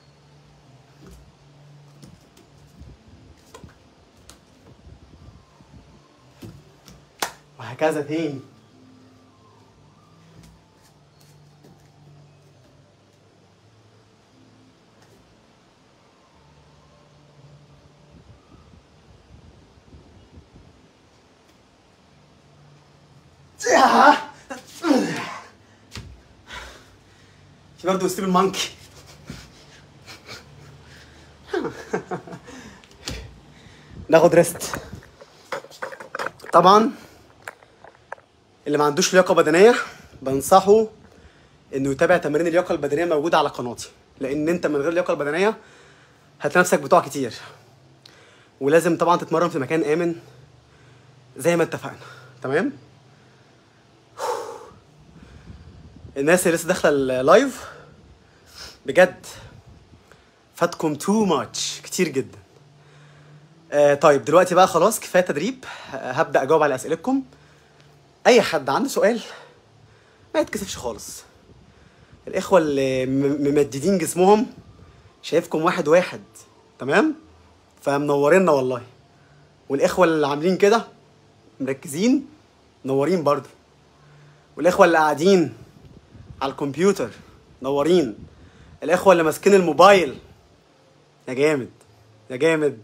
وهكذا تاني في برضه ستيف المانكي ناخد ريست طبعا اللي ما عندوش لياقه بدنيه بنصحه انه يتابع تمارين اللياقه البدنيه موجوده على قناتي لان انت من غير اللياقه البدنيه هتلاقي نفسك بتقع كتير ولازم طبعا تتمرن في مكان امن زي ما اتفقنا تمام الناس اللي لسه داخله اللايف بجد فاتكم تو ماتش كتير جدا آه طيب دلوقتي بقى خلاص كفايه تدريب آه، هبدا اجاوب على اسئلتكم اي حد عنده سؤال ما يتكسفش خالص الاخوه اللي م- ممددين جسمهم شايفكم واحد واحد تمام فمنورينا والله والاخوه اللي عاملين كده مركزين منورين برضو والاخوه اللي قاعدين على الكمبيوتر منورين الاخوه اللي ماسكين الموبايل يا جامد يا جامد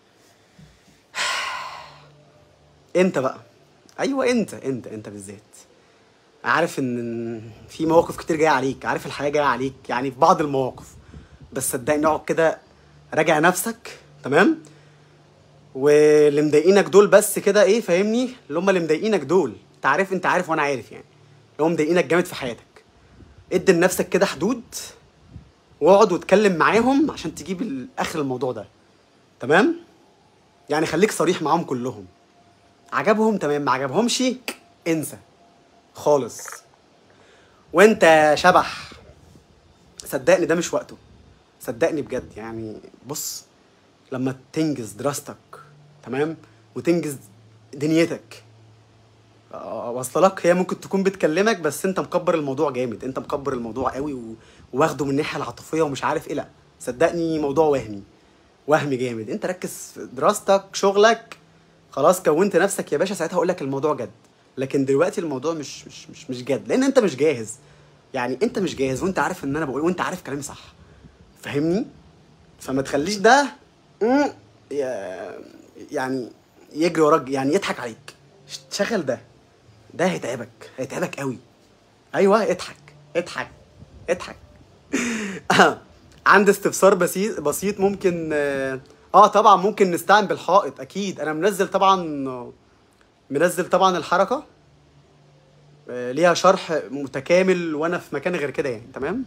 انت بقى ايوه انت انت انت بالذات عارف ان في مواقف كتير جايه عليك عارف الحياه جايه عليك يعني في بعض المواقف بس صدقني اقعد كده راجع نفسك تمام واللي مضايقينك دول بس كده ايه فاهمني اللي هم اللي مضايقينك دول انت عارف انت عارف وانا عارف يعني اللي هم مضايقينك جامد في حياتك ادي لنفسك كده حدود واقعد واتكلم معاهم عشان تجيب ال- اخر الموضوع ده تمام يعني خليك صريح معاهم كلهم عجبهم تمام ما عجبهمش انسى خالص وانت يا شبح صدقني ده مش وقته صدقني بجد يعني بص لما تنجز دراستك تمام وتنجز دنيتك آه، واصله لك هي ممكن تكون بتكلمك بس انت مكبر الموضوع جامد انت مكبر الموضوع قوي و- واخده من الناحيه العاطفيه ومش عارف ايه لا صدقني موضوع وهمي وهمي جامد انت ركز في دراستك شغلك خلاص كونت نفسك يا باشا ساعتها اقول لك الموضوع جد لكن دلوقتي الموضوع مش مش مش مش جد لان انت مش جاهز يعني انت مش جاهز وانت عارف ان انا بقول وانت عارف كلامي صح فاهمني فما تخليش ده مم، يا- يعني يجري وراك يعني يضحك عليك شغل ده ده هيتعبك هيتعبك قوي ايوه اضحك اضحك اضحك عندي استفسار بسيط بسيط ممكن اه آه، طبعا ممكن نستعين بالحائط اكيد انا منزل طبعا منزل طبعا الحركه آه، ليها شرح متكامل وانا في مكان غير كده يعني تمام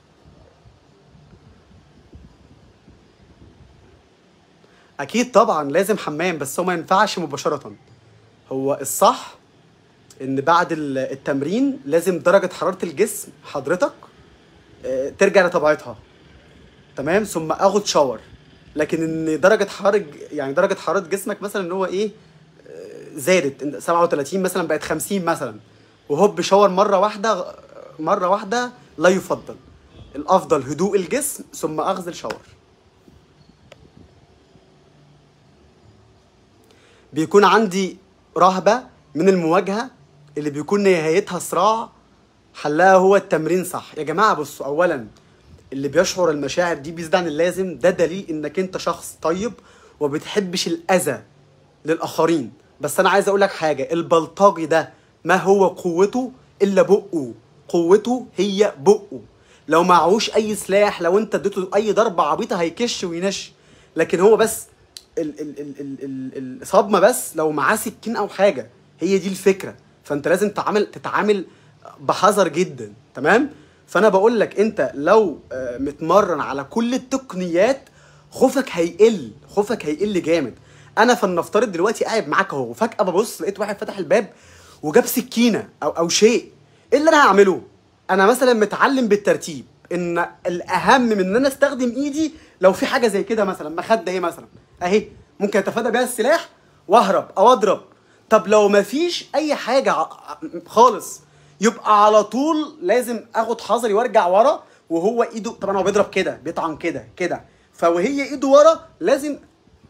اكيد طبعا لازم حمام بس هو ما ينفعش مباشره هو الصح ان بعد ال- التمرين لازم درجه حراره الجسم حضرتك آه، ترجع لطبيعتها تمام ثم اخد شاور لكن ان درجه حراره يعني درجه حراره جسمك مثلا ان هو ايه آه، زادت إن 37 مثلا بقت 50 مثلا وهوب شاور مره واحده مره واحده لا يفضل الافضل هدوء الجسم ثم اخذ الشاور بيكون عندي رهبة من المواجهة اللي بيكون نهايتها صراع حلها هو التمرين صح يا جماعة بصوا أولا اللي بيشعر المشاعر دي بيزيد عن اللازم ده دليل انك انت شخص طيب وبتحبش الأذى للآخرين بس أنا عايز أقول لك حاجة البلطجي ده ما هو قوته إلا بقه قوته هي بقه لو معهوش أي سلاح لو أنت اديته أي ضربة عبيطة هيكش وينش لكن هو بس ال ال ال ال ال الصدمه بس لو معاه سكين او حاجه هي دي الفكره فانت لازم تعامل تتعامل بحذر جدا تمام فانا بقول لك انت لو آه، متمرن على كل التقنيات خوفك هيقل خوفك هيقل جامد انا فلنفترض دلوقتي قاعد معاك اهو وفجاه ببص لقيت واحد فتح الباب وجاب سكينه او او شيء ايه اللي انا هعمله انا مثلا متعلم بالترتيب ان الاهم من ان انا استخدم ايدي لو في حاجه زي كده مثلا مخده ايه مثلا اهي ممكن اتفادى بيها السلاح واهرب او اضرب طب لو مفيش اي حاجه ع- ع- خالص يبقى على طول لازم اخد حذري وارجع ورا وهو ايده طبعا هو بيضرب كده بيطعن كده كده فوهي ايده ورا لازم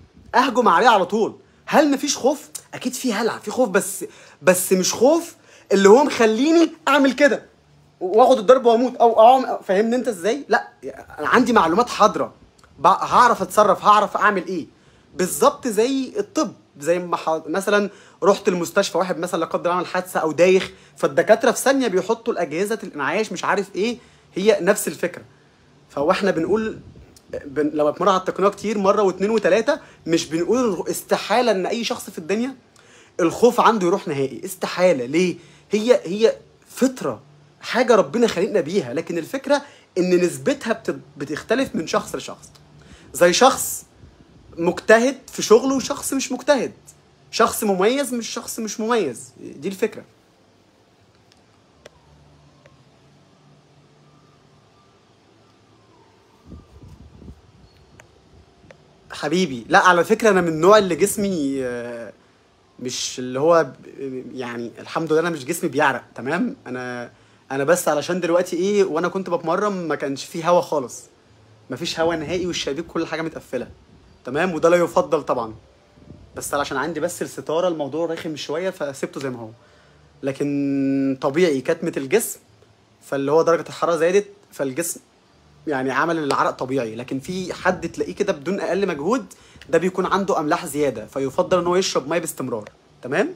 اهجم عليه على طول هل مفيش خوف اكيد في هلع في خوف بس بس مش خوف اللي هو مخليني اعمل كده واخد الضرب واموت او اقوم فاهمني انت ازاي لا انا عندي معلومات حاضره بع- هعرف اتصرف هعرف اعمل ايه بالظبط زي الطب زي ما ح- مثلا رحت المستشفى واحد مثلا لا قدر الله عمل حادثه او دايخ فالدكاتره في ثانيه بيحطوا الاجهزه الانعاش مش عارف ايه هي نفس الفكره فهو احنا بنقول بن... لما بنمر على التقنيه كتير مره واثنين وثلاثه مش بنقول استحاله ان اي شخص في الدنيا الخوف عنده يروح نهائي استحاله ليه هي هي فطره حاجه ربنا خلقنا بيها لكن الفكره ان نسبتها بت... بتختلف من شخص لشخص زي شخص مجتهد في شغله وشخص مش مجتهد شخص مميز مش شخص مش مميز دي الفكره حبيبي لا على فكره انا من النوع اللي جسمي آه، مش اللي هو ب- يعني الحمد لله انا مش جسمي بيعرق تمام انا انا بس علشان دلوقتي ايه وانا كنت بتمرن ما كانش فيه هوا خالص مفيش هوا نهائي والشبابيك كل حاجه متقفله تمام وده لا يفضل طبعا بس علشان عندي بس الستاره الموضوع رخم شويه فسبته زي ما هو لكن طبيعي كتمه الجسم فاللي هو درجه الحراره زادت فالجسم يعني عمل العرق طبيعي لكن في حد تلاقيه كده بدون اقل مجهود ده بيكون عنده املاح زياده فيفضل ان هو يشرب ميه باستمرار تمام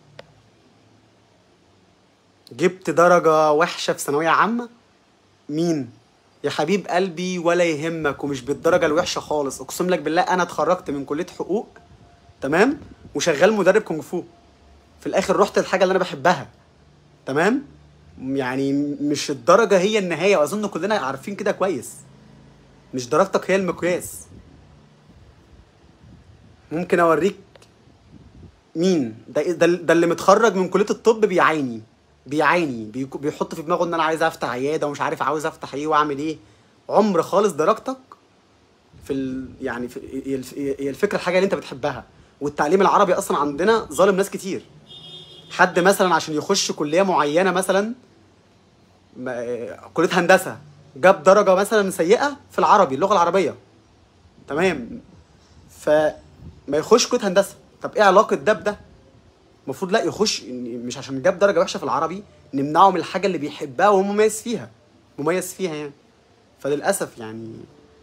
جبت درجه وحشه في ثانويه عامه مين يا حبيب قلبي ولا يهمك ومش بالدرجه الوحشه خالص اقسم لك بالله انا اتخرجت من كليه حقوق تمام وشغال مدرب كونغ فو في الاخر رحت الحاجه اللي انا بحبها تمام يعني مش الدرجه هي النهايه واظن كلنا عارفين كده كويس مش درجتك هي المقياس ممكن اوريك مين ده ده, ده اللي متخرج من كليه الطب بيعاني بيعاني بيك- بيحط في دماغه ان انا عايز افتح عياده ومش عارف عاوز افتح ايه واعمل ايه عمر خالص درجتك في ال... يعني في... هي الف- هي الفكره الحاجه اللي انت بتحبها والتعليم العربي اصلا عندنا ظالم ناس كتير حد مثلا عشان يخش كليه معينه مثلا ما- كليه هندسه جاب درجه مثلا سيئه في العربي اللغه العربيه تمام فما يخش كليه هندسه طب ايه علاقه ده بده المفروض لا يخش مش عشان جاب درجه وحشه في العربي نمنعه من الحاجه اللي بيحبها وهو مميز فيها مميز فيها يعني فللاسف يعني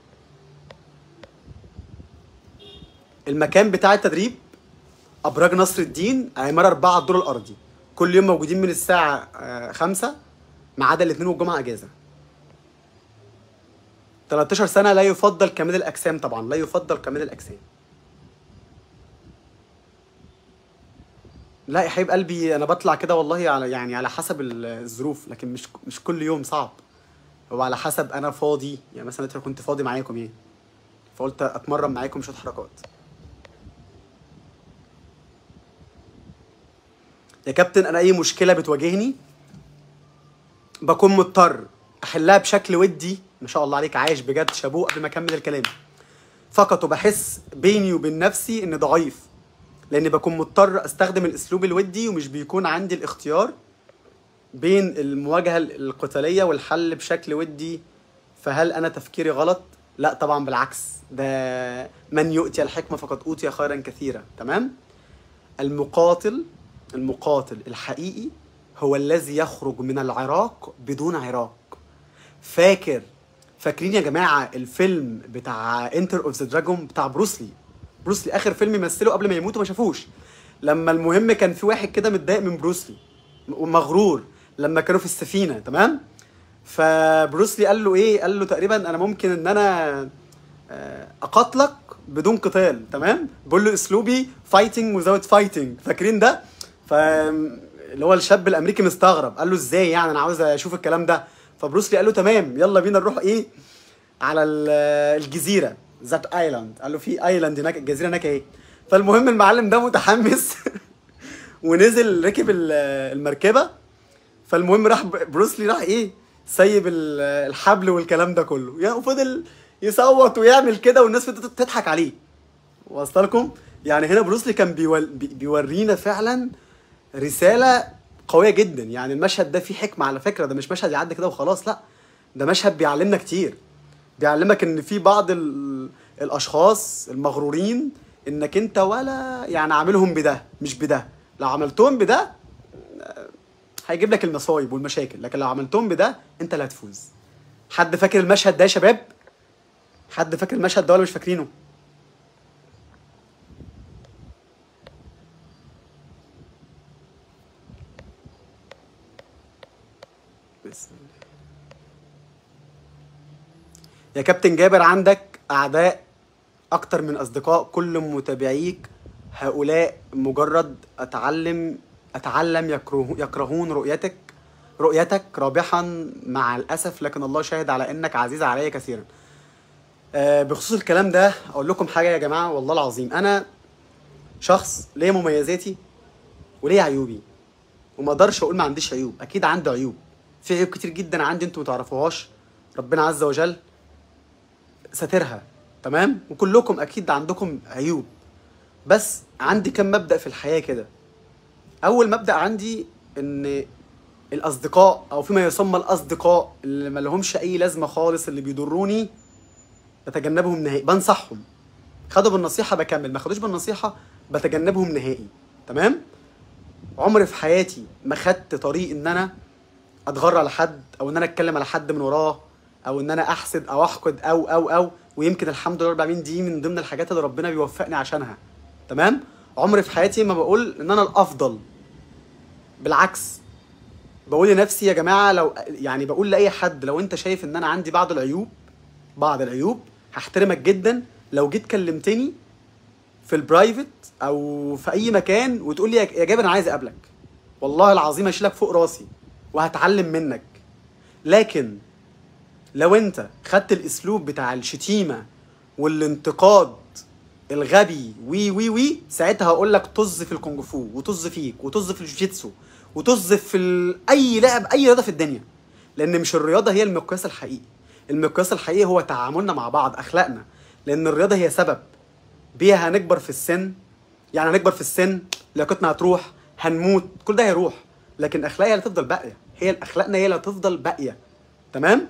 المكان بتاع التدريب ابراج نصر الدين عماره اربعه الدور الارضي كل يوم موجودين من الساعه آه، خمسة ما عدا الاثنين والجمعه اجازه 13 سنه لا يفضل كمال الاجسام طبعا لا يفضل كمال الاجسام لا يا حبيب قلبي انا بطلع كده والله على يعني على حسب ال- الظروف لكن مش مش كل يوم صعب هو على حسب انا فاضي يعني مثلا دلوقتي كنت فاضي معاكم يعني فقلت اتمرن معاكم شويه حركات يا كابتن انا اي مشكله بتواجهني بكون مضطر احلها بشكل ودي ما شاء الله عليك عايش بجد شابوه قبل ما اكمل الكلام فقط وبحس بيني وبين نفسي اني ضعيف لاني بكون مضطر استخدم الاسلوب الودي ومش بيكون عندي الاختيار بين المواجهه القتاليه والحل بشكل ودي فهل انا تفكيري غلط لا طبعا بالعكس ده من يؤتي الحكمه فقد اوتي خيرا كثيرا تمام المقاتل المقاتل الحقيقي هو الذي يخرج من العراق بدون عراق فاكر فاكرين يا جماعه الفيلم بتاع انتر اوف ذا دراجون بتاع بروسلي بروسلي اخر فيلم يمثله قبل ما يموت وما شافوش لما المهم كان في واحد كده متضايق من بروسلي مغرور لما كانوا في السفينه تمام فبروسلي قال له ايه قال له تقريبا انا ممكن ان انا آه، اقاتلك بدون قتال تمام بقول له اسلوبي فايتنج وزاوت فايتنج فاكرين ده ف اللي هو الشاب الامريكي مستغرب قال له ازاي يعني انا عاوز اشوف الكلام ده فبروسلي قال له تمام يلا بينا نروح ايه على ال- الجزيره ذات ايلاند قال له في ايلاند هناك الجزيره هناك ايه فالمهم المعلم ده متحمس ونزل ركب ال- المركبه فالمهم راح ب- بروسلي راح ايه سيب ال- الحبل والكلام ده كله يعني وفضل يصوت ويعمل كده والناس فضلت تضحك عليه واصل لكم يعني هنا بروسلي كان بيول... بي- بيورينا فعلا رساله قويه جدا يعني المشهد ده فيه حكمه على فكره ده مش مشهد يعدي كده وخلاص لا ده مشهد بيعلمنا كتير بيعلمك ان في بعض ال... الاشخاص المغرورين انك انت ولا يعني عاملهم بده مش بده لو عملتهم بده آه، هيجيب لك المصايب والمشاكل لكن لو عملتهم بده انت اللي هتفوز حد فاكر المشهد ده يا شباب حد فاكر المشهد ده ولا مش فاكرينه بسم الله يا كابتن جابر عندك اعداء اكتر من اصدقاء كل متابعيك هؤلاء مجرد اتعلم اتعلم يكره يكرهون رؤيتك رؤيتك رابحا مع الاسف لكن الله شاهد على انك عزيز علي كثيرا آه، بخصوص الكلام ده اقول لكم حاجه يا جماعه والله العظيم انا شخص ليا مميزاتي وليا عيوبي وما اقدرش اقول ما عنديش عيوب اكيد عندي عيوب في عيوب كتير جدا عندي انتوا ما تعرفوهاش ربنا عز وجل ساترها تمام وكلكم اكيد عندكم عيوب بس عندي كم مبدأ في الحياة كده اول مبدأ عندي ان الاصدقاء او فيما يسمى الاصدقاء اللي ما لهمش اي لازمة خالص اللي بيضروني بتجنبهم نهائي بنصحهم خدوا بالنصيحة بكمل ما خدوش بالنصيحة بتجنبهم نهائي تمام عمري في حياتي ما خدت طريق ان انا اتغر على حد او ان انا اتكلم على حد من وراه او ان انا احسد او احقد او او او ويمكن الحمد لله رب العالمين دي من ضمن الحاجات اللي ربنا بيوفقني عشانها تمام عمري في حياتي ما بقول ان انا الافضل بالعكس بقول لنفسي يا جماعه لو يعني بقول لاي حد لو انت شايف ان انا عندي بعض العيوب بعض العيوب هحترمك جدا لو جيت كلمتني في البرايفت او في اي مكان وتقول لي يا يا جابر انا عايز اقابلك والله العظيم اشيلك فوق راسي وهتعلم منك لكن لو انت خدت الاسلوب بتاع الشتيمه والانتقاد الغبي وي وي وي ساعتها هقول لك طز في الكونج فو وطز فيك وطز في الجوجيتسو وطز في ال... اي لعب اي رياضه في الدنيا لان مش الرياضه هي المقياس الحقيقي المقياس الحقيقي هو تعاملنا مع بعض اخلاقنا لان الرياضه هي سبب بيها هنكبر في السن يعني هنكبر في السن لياقتنا هتروح هنموت كل ده هيروح لكن اخلاقنا هي اللي هتفضل باقيه هي اخلاقنا هي اللي هتفضل باقيه تمام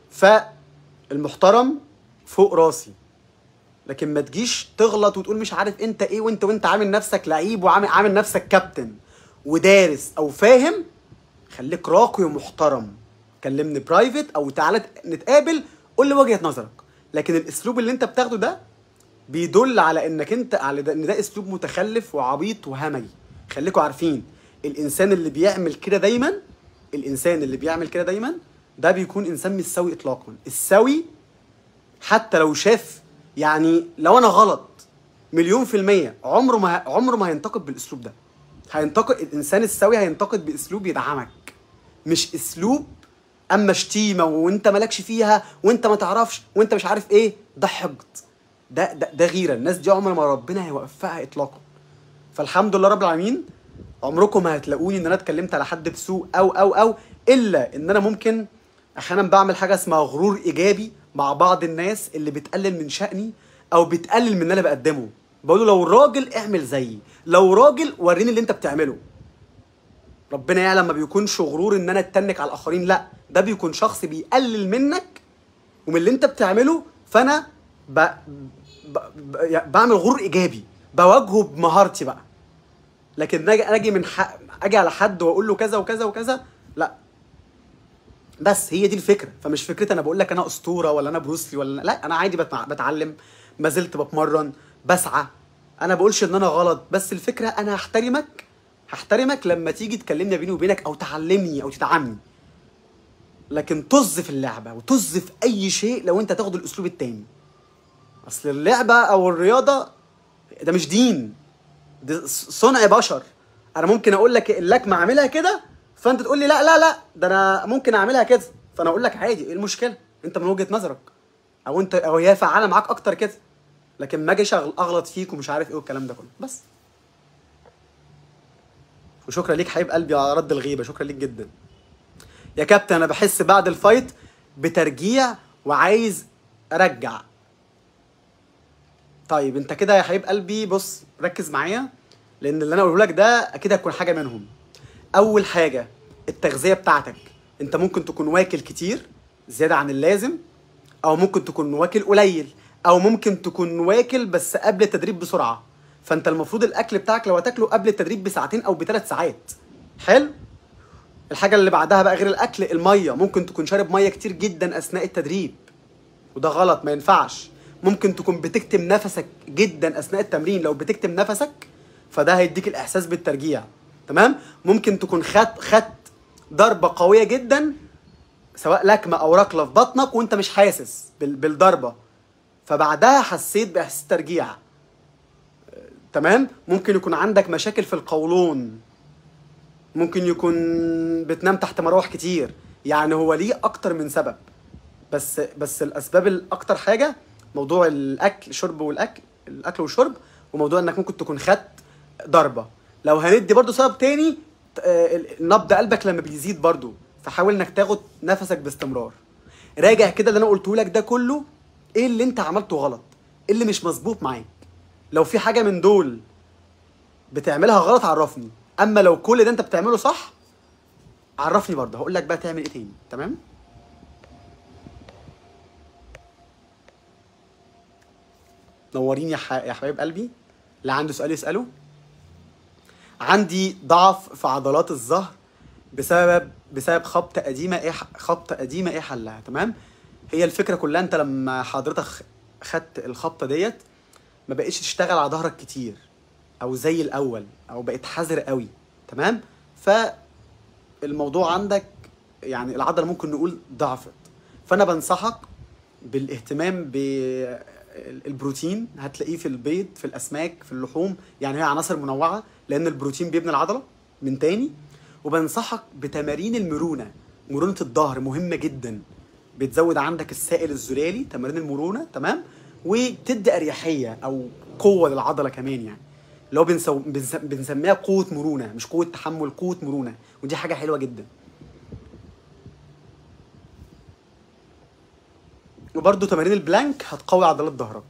فالمحترم فوق راسي لكن ما تجيش تغلط وتقول مش عارف انت ايه وانت وانت عامل نفسك لعيب وعامل عامل نفسك كابتن ودارس او فاهم خليك راقي ومحترم كلمني برايفت او تعالى نتقابل قول لي وجهه نظرك لكن الاسلوب اللي انت بتاخده ده بيدل على انك انت على ده ان ده اسلوب متخلف وعبيط وهمجي خليكوا عارفين الانسان اللي بيعمل كده دايما الانسان اللي بيعمل كده دايما ده بيكون انسان مش سوي اطلاقا السوي حتى لو شاف يعني لو انا غلط مليون في المية عمره ما عمره ما هينتقد بالاسلوب ده هينتقد الانسان السوي هينتقد باسلوب يدعمك مش اسلوب اما شتيمه وانت مالكش فيها وانت ما تعرفش وانت مش عارف ايه ده حقد ده ده, ده غيره الناس دي عمر ما ربنا هيوقفها اطلاقا فالحمد لله رب العالمين عمركم ما هتلاقوني ان انا اتكلمت على حد بسوء او او او الا ان انا ممكن احيانا بعمل حاجه اسمها غرور ايجابي مع بعض الناس اللي بتقلل من شأني او بتقلل من اللي انا بقدمه بقول له لو راجل اعمل زيي لو راجل وريني اللي انت بتعمله ربنا يعلم ما بيكونش غرور ان انا اتنك على الاخرين لا ده بيكون شخص بيقلل منك ومن اللي انت بتعمله فانا ب... ب... ب... يعني بعمل غرور ايجابي بواجهه بمهارتي بقى لكن اجي اجي من ح... اجي على حد واقول له كذا وكذا وكذا لا بس هي دي الفكره فمش فكرتي انا بقول لك انا اسطوره ولا انا بروسلي ولا لا انا عادي بتع... بتعلم ما زلت بتمرن بسعى انا بقولش ان انا غلط بس الفكره انا هحترمك هحترمك لما تيجي تكلمني بيني وبينك او تعلمني او تدعمني لكن طز في اللعبه وطز في اي شيء لو انت تاخد الاسلوب التاني اصل اللعبه او الرياضه ده مش دين ده صنع بشر انا ممكن اقول لك اللكمه اعملها كده فانت تقول لي لا لا لا ده انا ممكن اعملها كده فانا اقول لك عادي ايه المشكله انت من وجهه نظرك او انت او هي فعاله معاك اكتر كده لكن ما اجيش اغلط فيك ومش عارف ايه والكلام ده كله بس وشكرا ليك حبيب قلبي على رد الغيبه شكرا ليك جدا يا كابتن انا بحس بعد الفايت بترجيع وعايز ارجع طيب انت كده يا حبيب قلبي بص ركز معايا لان اللي انا اقوله لك ده اكيد هتكون حاجه منهم اول حاجه التغذيه بتاعتك انت ممكن تكون واكل كتير زياده عن اللازم او ممكن تكون واكل قليل او ممكن تكون واكل بس قبل التدريب بسرعه فانت المفروض الاكل بتاعك لو هتاكله قبل التدريب بساعتين او بثلاث ساعات حلو الحاجه اللي بعدها بقى غير الاكل الميه ممكن تكون شارب ميه كتير جدا اثناء التدريب وده غلط ما ينفعش ممكن تكون بتكتم نفسك جدا اثناء التمرين لو بتكتم نفسك فده هيديك الاحساس بالترجيع تمام ممكن تكون خدت خدت ضربه قويه جدا سواء لكمه او ركله في بطنك وانت مش حاسس بال- بالضربه فبعدها حسيت باحساس ترجيع تمام ممكن يكون عندك مشاكل في القولون ممكن يكون بتنام تحت مراوح كتير يعني هو ليه اكتر من سبب بس بس الاسباب الاكتر حاجه موضوع الاكل شرب والاكل الاكل والشرب وموضوع انك ممكن تكون خدت ضربه لو هندي برضو سبب تاني آه، نبض قلبك لما بيزيد برضو فحاول انك تاخد نفسك باستمرار راجع كده اللي انا قلته لك ده كله ايه اللي انت عملته غلط ايه اللي مش مظبوط معاك لو في حاجه من دول بتعملها غلط عرفني اما لو كل ده انت بتعمله صح عرفني برضه هقول لك بقى تعمل ايه تاني تمام نورين يا ح... يا حبايب قلبي اللي عنده سؤال يساله عندي ضعف في عضلات الظهر بسبب بسبب خبطه قديمه ايه ح- خبطه قديمه ايه حلها تمام هي الفكره كلها انت لما حضرتك خ- خدت الخبطه ديت ما بقتش تشتغل على ظهرك كتير او زي الاول او بقيت حذر قوي تمام فالموضوع عندك يعني العضله ممكن نقول ضعفت فانا بنصحك بالاهتمام بالبروتين هتلاقيه في البيض في الاسماك في اللحوم يعني هي عناصر منوعه لان البروتين بيبني العضله من تاني وبنصحك بتمارين المرونه مرونه الظهر مهمه جدا بتزود عندك السائل الزلالي تمارين المرونه تمام وبتدي اريحيه او قوه للعضله كمان يعني اللي هو بنسو... بنس... بنسميها قوه مرونه مش قوه تحمل قوه مرونه ودي حاجه حلوه جدا وبرده تمارين البلانك هتقوي عضلات ظهرك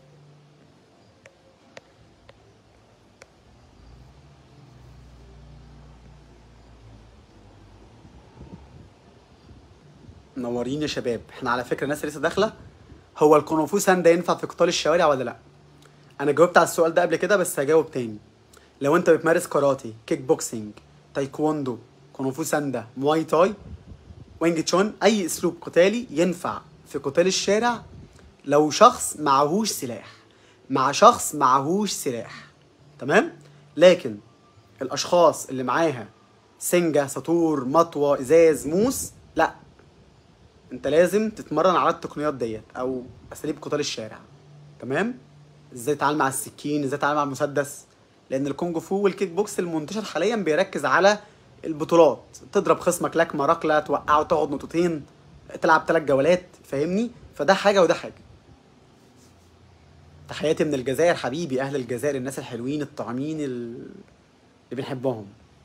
منورين يا شباب احنا على فكره الناس اللي لسه داخله هو الكونغ سان ده ينفع في قتال الشوارع ولا لا انا جاوبت على السؤال ده قبل كده بس هجاوب تاني لو انت بتمارس كاراتي كيك بوكسينج تايكوندو كونغ ساندا مواي تاي وينج تشون اي اسلوب قتالي ينفع في قتال الشارع لو شخص معهوش سلاح مع شخص معهوش سلاح تمام لكن الاشخاص اللي معاها سنجة ساطور مطوة ازاز موس لا انت لازم تتمرن على التقنيات ديت او اساليب قتال الشارع تمام ازاي تتعامل مع السكين ازاي تتعامل مع المسدس لان الكونج فو والكيك بوكس المنتشر حاليا بيركز على البطولات تضرب خصمك لكمه ركله توقعه تاخد نقطتين تلعب ثلاث جولات فاهمني فده حاجه وده حاجه تحياتي من الجزائر حبيبي اهل الجزائر الناس الحلوين الطعمين اللي بنحبهم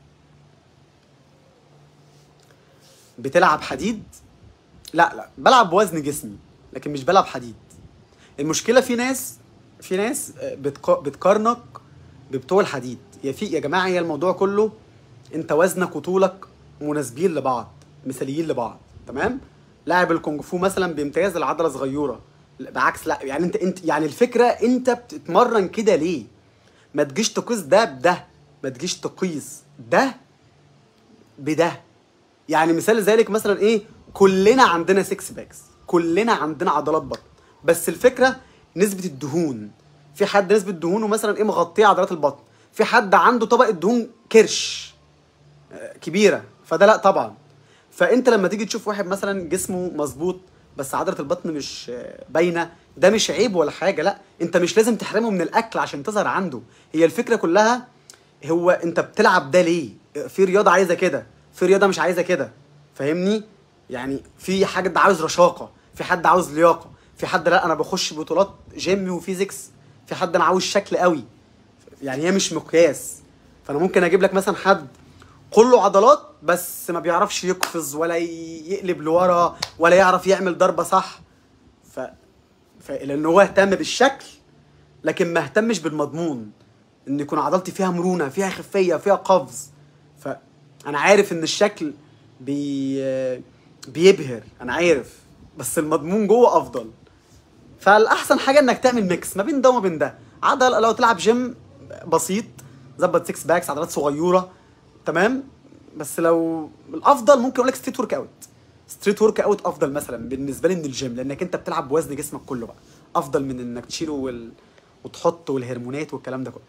بتلعب حديد لا لا بلعب بوزن جسمي لكن مش بلعب حديد المشكله في ناس في ناس بتق... بتقارنك ببتوع الحديد يا في يا جماعه هي الموضوع كله انت وزنك وطولك مناسبين لبعض مثاليين لبعض تمام لاعب الكونغ فو مثلا بيمتاز العضله صغيره بعكس لا يعني انت انت يعني الفكره انت بتتمرن كده ليه ما تجيش تقيس ده بده ما تجيش تقيس ده بده يعني مثال ذلك مثلا ايه كلنا عندنا 6 باكس كلنا عندنا عضلات بطن بس الفكره نسبه الدهون في حد نسبه دهونه مثلا ايه مغطيه عضلات البطن في حد عنده طبقه دهون كرش كبيره فده لا طبعا فانت لما تيجي تشوف واحد مثلا جسمه مظبوط بس عضله البطن مش باينه ده مش عيب ولا حاجه لا انت مش لازم تحرمه من الاكل عشان تظهر عنده هي الفكره كلها هو انت بتلعب ده ليه في رياضه عايزه كده في رياضه مش عايزه كده فاهمني يعني في حد عاوز رشاقه في حد عاوز لياقه في حد لا انا بخش بطولات جيم وفيزيكس في حد انا عاوز شكل قوي يعني هي مش مقياس فانا ممكن اجيب لك مثلا حد كله عضلات بس ما بيعرفش يقفز ولا يقلب لورا ولا يعرف يعمل ضربه صح ف... ف... لان هو اهتم بالشكل لكن ما اهتمش بالمضمون ان يكون عضلتي فيها مرونه فيها خفيه فيها قفز فانا عارف ان الشكل بي... بيبهر انا عارف بس المضمون جوه افضل فالاحسن حاجه انك تعمل ميكس ما بين ده وما بين ده عضل لو تلعب جيم بسيط ظبط 6 باكس عضلات صغيره تمام بس لو الافضل ممكن اقول لك ستريت ورك اوت ستريت ورك اوت افضل مثلا بالنسبه لي من الجيم لانك انت بتلعب بوزن جسمك كله بقى افضل من انك تشيله وال... وتحط والهرمونات والكلام ده كله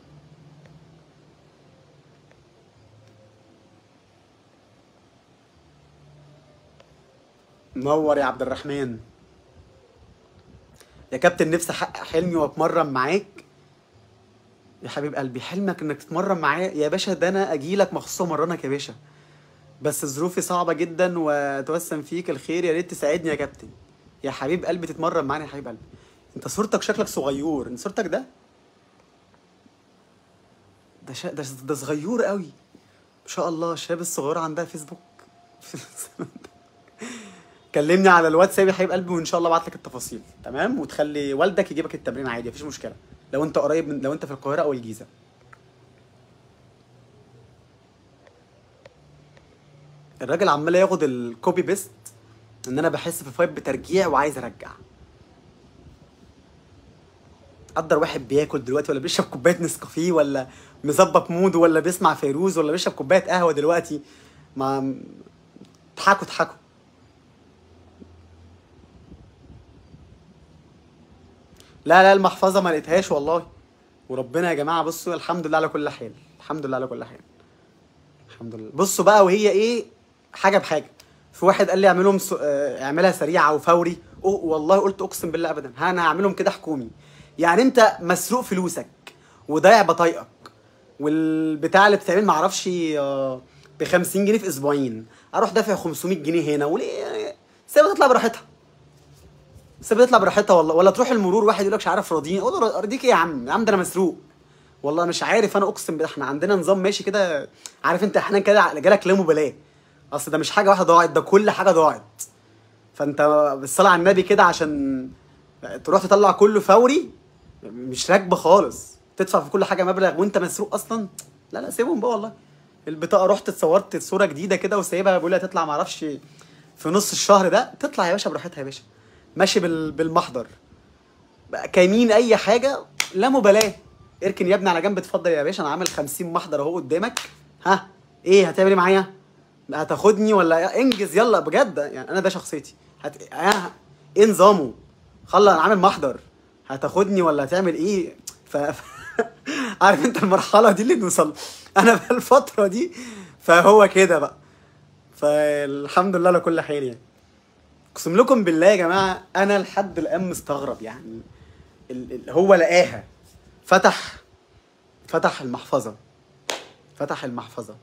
نور يا عبد الرحمن يا كابتن نفسي احقق حلمي واتمرن معاك يا حبيب قلبي حلمك انك تتمرن معايا يا باشا ده انا اجي لك مخصوص امرنك يا باشا بس ظروفي صعبه جدا واتوسم فيك الخير يا ريت تساعدني يا كابتن يا حبيب قلبي تتمرن معانا يا حبيب قلبي انت صورتك شكلك صغير انت صورتك ده ده شا... ده ده صغير قوي ما شاء الله الشباب الصغيره عندها فيسبوك كلمني على الواتساب يا حبيب قلبي وان شاء الله ابعت لك التفاصيل تمام وتخلي والدك يجيبك التمرين عادي مفيش مشكله لو انت قريب من لو انت في القاهره او الجيزه الراجل عمال ياخد الكوبي بيست ان انا بحس في فايب بترجيع وعايز ارجع قدر واحد بياكل دلوقتي ولا بيشرب كوبايه نسكافيه ولا مظبط موده ولا بيسمع فيروز ولا بيشرب كوبايه قهوه دلوقتي ما اضحكوا اضحكوا لا لا المحفظه ما لقيتهاش والله وربنا يا جماعه بصوا الحمد لله على كل حال الحمد لله على كل حال الحمد لله بصوا بقى وهي ايه حاجه بحاجه في واحد قال لي اعملهم س... آه، اعملها سريعه وفوري أو والله قلت اقسم بالله ابدا ها انا هعملهم كده حكومي يعني انت مسروق فلوسك وضايع بطايقك والبتاع اللي بتعمل معرفش ب 50 جنيه في اسبوعين اروح دافع 500 جنيه هنا وليه سيبها تطلع براحتها بس بتطلع براحتها والله ولا تروح المرور واحد يقول لك مش عارف راضيين اقول له ارضيك ايه يا عم يا عم ده انا مسروق والله مش عارف انا اقسم بالله احنا عندنا نظام ماشي كده عارف انت احيانا كده جالك لا مبالاه اصل ده مش حاجه واحده ضاعت ده كل حاجه ضاعت فانت بالصلاه على النبي كده عشان تروح تطلع كله فوري مش راكبه خالص تدفع في كل حاجه مبلغ وانت مسروق اصلا لا لا سيبهم بقى والله البطاقه رحت اتصورت صوره جديده كده وسايبها بقول لها تطلع معرفش في نص الشهر ده تطلع يا باشا براحتها يا باشا ماشي بال... بالمحضر بقى كمين اي حاجه لا مبالاه اركن يا ابني على جنب اتفضل يا باشا انا عامل 50 محضر اهو قدامك ها ايه هتعمل ايه معايا هتاخدني ولا انجز يلا بجد يعني انا ده شخصيتي هت... آه. ايه نظامه خلص انا عامل محضر هتاخدني ولا هتعمل ايه ف... عارف انت المرحله دي اللي بنوصل انا في الفتره دي فهو كده بقى فالحمد لله على كل حال يعني اقسم لكم بالله يا جماعه انا لحد الان مستغرب يعني ال... ال... هو لقاها فتح فتح المحفظه فتح المحفظه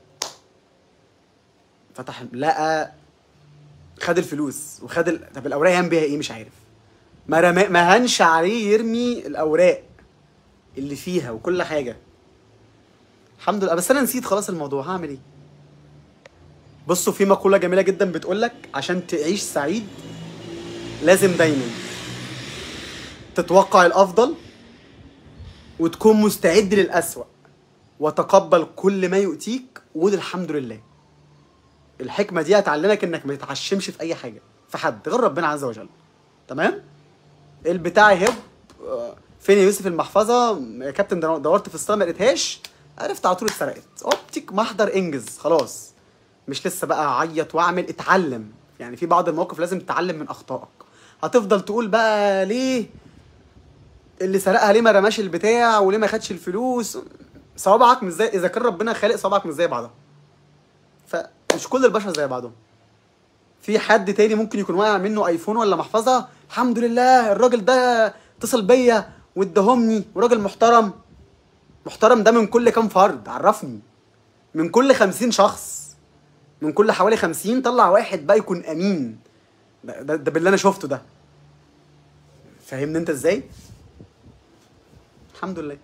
فتح لقى خد الفلوس وخد ال... طب الاوراق يعمل بيها ايه مش عارف ما رمى ما هنش عليه يرمي الاوراق اللي فيها وكل حاجه الحمد لله بس انا نسيت خلاص الموضوع هعمل ايه بصوا في مقوله جميله جدا بتقول لك عشان تعيش سعيد لازم دايما تتوقع الافضل وتكون مستعد للأسوأ وتقبل كل ما يؤتيك وقول الحمد لله الحكمة دي هتعلمك انك ما تتعشمش في اي حاجة في حد غير ربنا عز وجل تمام البتاع يهب آه، فين يا يوسف المحفظة يا كابتن دور- دورت في الصلاة ما لقيتهاش عرفت على طول اتسرقت اوبتيك محضر انجز خلاص مش لسه بقى اعيط واعمل اتعلم يعني في بعض المواقف لازم تتعلم من اخطائك هتفضل تقول بقى ليه اللي سرقها ليه ما رماش البتاع وليه ما خدش الفلوس صوابعك مش زي اذا كان ربنا خالق صوابعك مش زي بعضها فمش كل البشر زي بعضهم في حد تاني ممكن يكون واقع منه ايفون ولا محفظه الحمد لله الراجل ده اتصل بيا واداهمني وراجل محترم محترم ده من كل كام فرد عرفني من كل خمسين شخص من كل حوالي خمسين طلع واحد بقى يكون امين ده, ده, ده باللي انا شفته ده فاهمني انت ازاي الحمد لله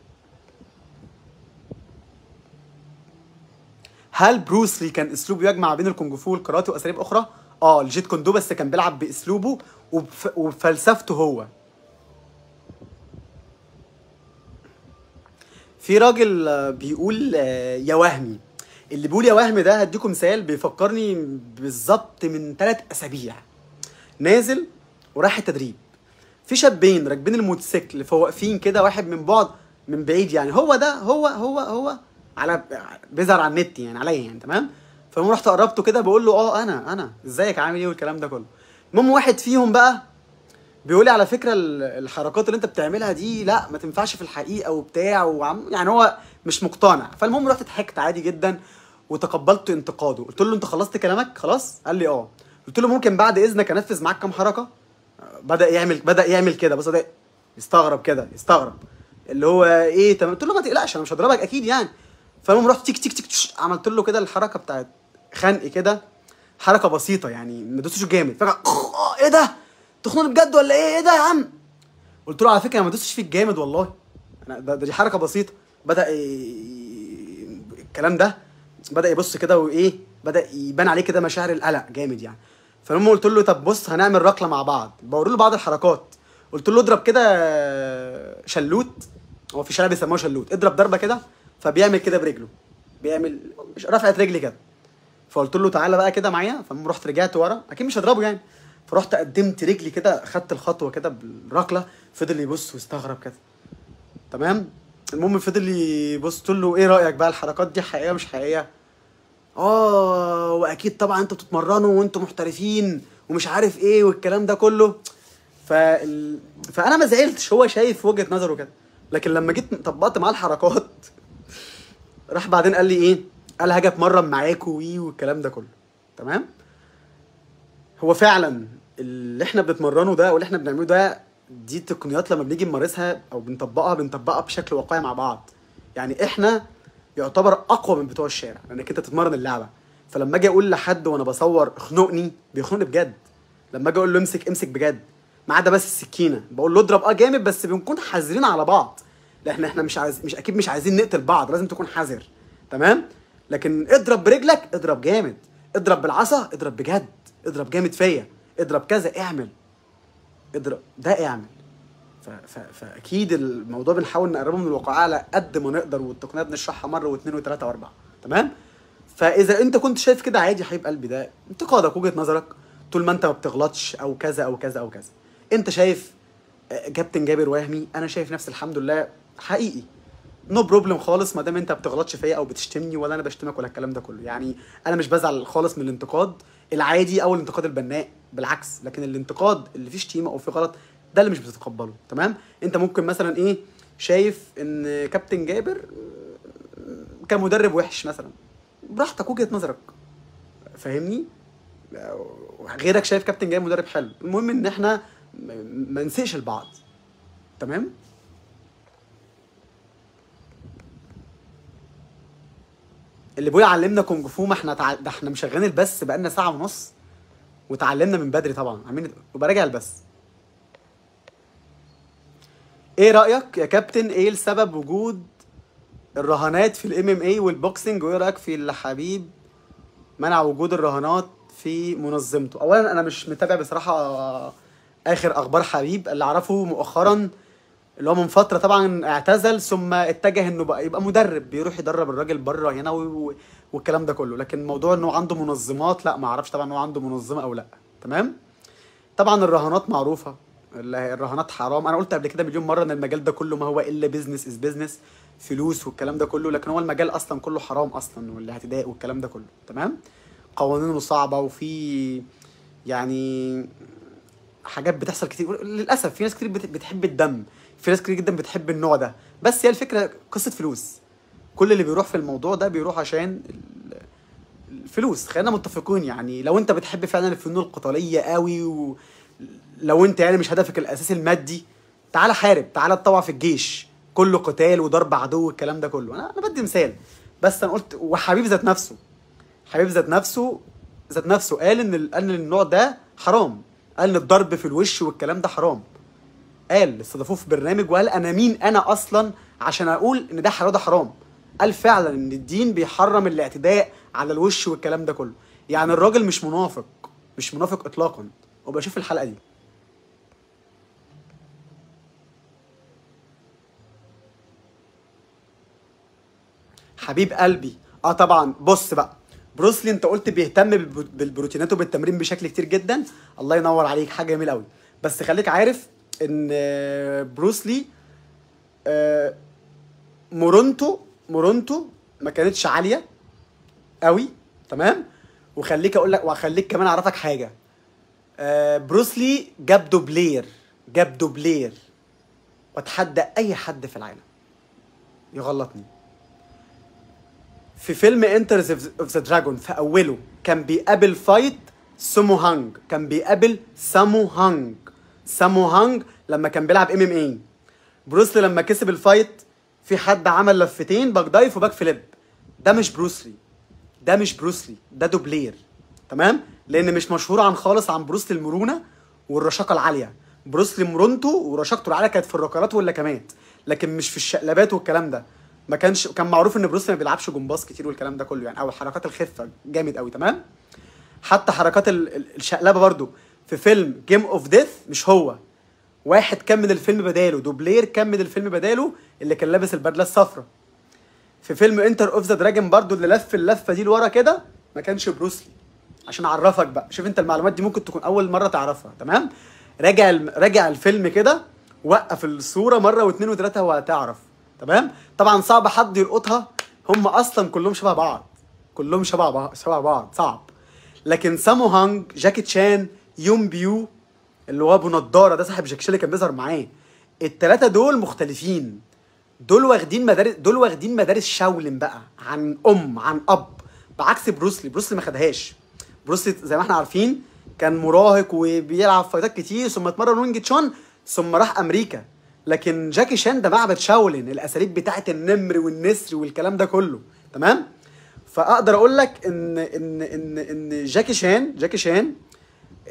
هل بروسلي كان اسلوبه يجمع بين الكونج فو والكاراتيه واساليب اخرى؟ اه الجيت كوندو بس كان بيلعب باسلوبه وبف... وبفلسفته هو. في راجل آه، بيقول آه، يا وهمي اللي بيقول يا وهمي ده هديكم مثال بيفكرني بالظبط من ثلاث اسابيع نازل ورايح التدريب في شابين راكبين الموتوسيكل فواقفين كده واحد من بعد من بعيد يعني هو ده هو هو هو على بيظهر على النت يعني عليا يعني تمام فالمهم رحت قربته كده بقول له اه انا انا ازيك عامل ايه والكلام ده كله المهم واحد فيهم بقى بيقول لي على فكره ال- الحركات اللي انت بتعملها دي لا ما تنفعش في الحقيقه وبتاع وعم يعني هو مش مقتنع فالمهم رحت ضحكت عادي جدا وتقبلت انتقاده قلت له انت خلصت كلامك خلاص قال لي اه قلت له ممكن بعد اذنك انفذ معاك كام حركه بدا يعمل بدا يعمل كده بص ده يستغرب كده يستغرب اللي هو ايه تمام قلت له ما تقلقش انا مش هضربك اكيد يعني فالمهم رحت تيك تيك تيك تش، عملت له كده الحركه بتاعت خنق كده حركه بسيطه يعني ما دوستش جامد فجاه آه، ايه ده تخنقني بجد ولا ايه ايه ده يا عم قلت له على فكره انا ما دوستش فيك جامد والله انا ده, ده دي حركه بسيطه بدا ي... الكلام ده بدا يبص كده وايه بدا يبان عليه كده مشاعر القلق جامد يعني فالمهم قلت له طب بص هنعمل ركله مع بعض بوري له بعض الحركات قلت له اضرب كده شلوت هو في شارع بيسموه شلوت اضرب ضربه كده فبيعمل كده برجله بيعمل مش رفعت رجلي كده فقلت له تعالى بقى كده معايا فالمهم رحت رجعت ورا اكيد مش هضربه يعني فرحت قدمت رجلي كده خدت الخطوه كده بالركله فضل يبص ويستغرب كده تمام المهم فضل يبص قلت له ايه رايك بقى الحركات دي حقيقيه مش حقيقيه اه واكيد طبعا انتوا بتتمرنوا وانتوا محترفين ومش عارف ايه والكلام ده كله فال... فانا ما زعلتش هو شايف وجهه نظره كده لكن لما جيت طبقت معاه الحركات راح بعدين قال لي ايه قال هاجي اتمرن معاكوا وي والكلام ده كله تمام هو فعلا اللي احنا بنتمرنه ده واللي احنا بنعمله ده دي تقنيات لما بنيجي نمارسها او بنطبقها بنطبقها بشكل واقعي مع بعض يعني احنا يعتبر اقوى من بتوع الشارع لانك انت تتمرن اللعبه فلما اجي اقول لحد وانا بصور اخنقني بيخنقني بجد لما اجي اقول له امسك امسك بجد ما عدا بس السكينه بقول له اضرب اه جامد بس بنكون حذرين على بعض لا احنا احنا مش عايز مش اكيد مش عايزين نقتل بعض لازم تكون حذر تمام لكن اضرب برجلك اضرب جامد اضرب بالعصا اضرب بجد اضرب جامد فيا اضرب كذا اعمل اضرب ده اعمل ف... ف... فاكيد الموضوع بنحاول نقربه من الواقع على قد ما نقدر والتقنيه بنشرحها مره واثنين وثلاثه واربعه تمام فاذا انت كنت شايف كده عادي يا حبيب قلبي ده انتقادك وجهه نظرك طول ما انت ما بتغلطش او كذا او كذا او كذا انت شايف آه، كابتن جابر وهمي انا شايف نفسي الحمد لله حقيقي نو no بروبلم خالص ما دام انت بتغلطش فيا او بتشتمني ولا انا بشتمك ولا الكلام ده كله يعني انا مش بزعل خالص من الانتقاد العادي او الانتقاد البناء بالعكس لكن الانتقاد اللي فيه شتيمه او فيه غلط ده اللي مش بتتقبله تمام انت ممكن مثلا ايه شايف ان كابتن جابر آه، كمدرب وحش مثلا براحتك وجهه نظرك فاهمني غيرك شايف كابتن جاي مدرب حلو المهم ان احنا م- ما نسيش البعض تمام اللي ابويا علمنا كونج فو ما احنا تع... ده احنا مشغلين البث بقالنا ساعه ونص وتعلمنا من بدري طبعا عاملين وبراجع البث ايه رايك يا كابتن ايه السبب وجود الرهانات في الام ام اي والبوكسنج وايه رايك في اللي حبيب منع وجود الرهانات في منظمته اولا انا مش متابع بصراحه اخر اخبار حبيب اللي اعرفه مؤخرا اللي هو من فتره طبعا اعتزل ثم اتجه انه بقى يبقى مدرب بيروح يدرب الراجل بره هنا و- و- والكلام ده كله لكن موضوع انه عنده منظمات لا ما اعرفش طبعا هو عنده منظمه او لا تمام طبعا الرهانات معروفه ال- الرهانات حرام انا قلت قبل كده مليون مره ان المجال ده كله ما هو الا بيزنس از بيزنس فلوس والكلام ده كله لكن هو المجال اصلا كله حرام اصلا والاعتداء والكلام ده كله تمام قوانينه صعبه وفي يعني حاجات بتحصل كتير للاسف في ناس كتير بت- بتحب الدم في ناس كتير جدا بتحب النوع ده بس هي الفكره قصه فلوس كل اللي بيروح في الموضوع ده بيروح عشان ال- الفلوس خلينا متفقين يعني لو انت بتحب فعلا الفنون القتاليه قوي ولو انت يعني مش هدفك الاساسي المادي تعالى حارب تعالى اتطوع في الجيش كله قتال وضرب عدو والكلام ده كله انا انا بدي مثال بس انا قلت وحبيب ذات نفسه حبيب ذات نفسه ذات نفسه قال ان ال- قال ان النوع ده حرام قال ان الضرب في الوش والكلام ده حرام قال استضافوه في برنامج وقال انا مين انا اصلا عشان اقول ان ده حرام ده حرام قال فعلا ان الدين بيحرم الاعتداء على الوش والكلام ده كله يعني الراجل مش منافق مش منافق اطلاقا وبشوف الحلقه دي حبيب قلبي اه طبعا بص بقى بروسلي انت قلت بيهتم بالبرو- بالبروتينات وبالتمرين بشكل كتير جدا الله ينور عليك حاجه جميله قوي بس خليك عارف ان آه، بروسلي آه، مورونتو مورونتو ما كانتش عاليه قوي تمام وخليك اقول لك وهخليك كمان اعرفك حاجه آه، بروسلي جاب دوبلير جاب دوبلير واتحدى اي حد في العالم يغلطني في فيلم انترز اوف ذا دراجون في اوله كان بيقابل فايت سامو هانج كان بيقابل سامو هانج سامو هانج لما كان بيلعب ام ام اي بروسلي لما كسب الفايت في حد عمل لفتين باك دايف وباك فليب ده مش بروسلي ده مش بروسلي ده دوبلير تمام لان مش مشهور عن خالص عن بروسلي المرونه والرشاقه العاليه بروسلي مرونته ورشاقته العاليه كانت في الركلات واللكمات لكن مش في الشقلبات والكلام ده ما كانش كان معروف ان بروسلي ما بيلعبش جمباز كتير والكلام ده كله يعني او الحركات الخفه جامد قوي تمام حتى حركات ال- ال- الشقلبه برضو في فيلم جيم اوف ديث مش هو واحد كمل الفيلم بداله دوبلير كمل الفيلم بداله اللي كان لابس البدله الصفراء في فيلم انتر اوف ذا دراجون برضو اللي لف اللفه دي لورا كده ما كانش بروسلي عشان اعرفك بقى شوف انت المعلومات دي ممكن تكون اول مره تعرفها تمام راجع الم- راجع الفيلم كده وقف الصوره مره واثنين وثلاثه وهتعرف تمام طبعا صعب حد يلقطها هم اصلا كلهم شبه بعض كلهم شبه بعض شبه بعض صعب لكن سامو هانج جاكي تشان يون بيو اللي هو ابو نضاره ده صاحب جاكي شان اللي كان بيظهر معاه التلاته دول مختلفين دول واخدين مدارس دول واخدين مدارس شاولن بقى عن ام عن اب بعكس بروسلي بروسلي ما خدهاش بروسلي زي ما احنا عارفين كان مراهق وبيلعب فايتات كتير ثم اتمرن وينج تشون ثم راح امريكا لكن جاكي شان ده معبد شاولن الاساليب بتاعت النمر والنسر والكلام ده كله تمام فاقدر اقول لك ان ان ان ان جاكي شان جاكي شان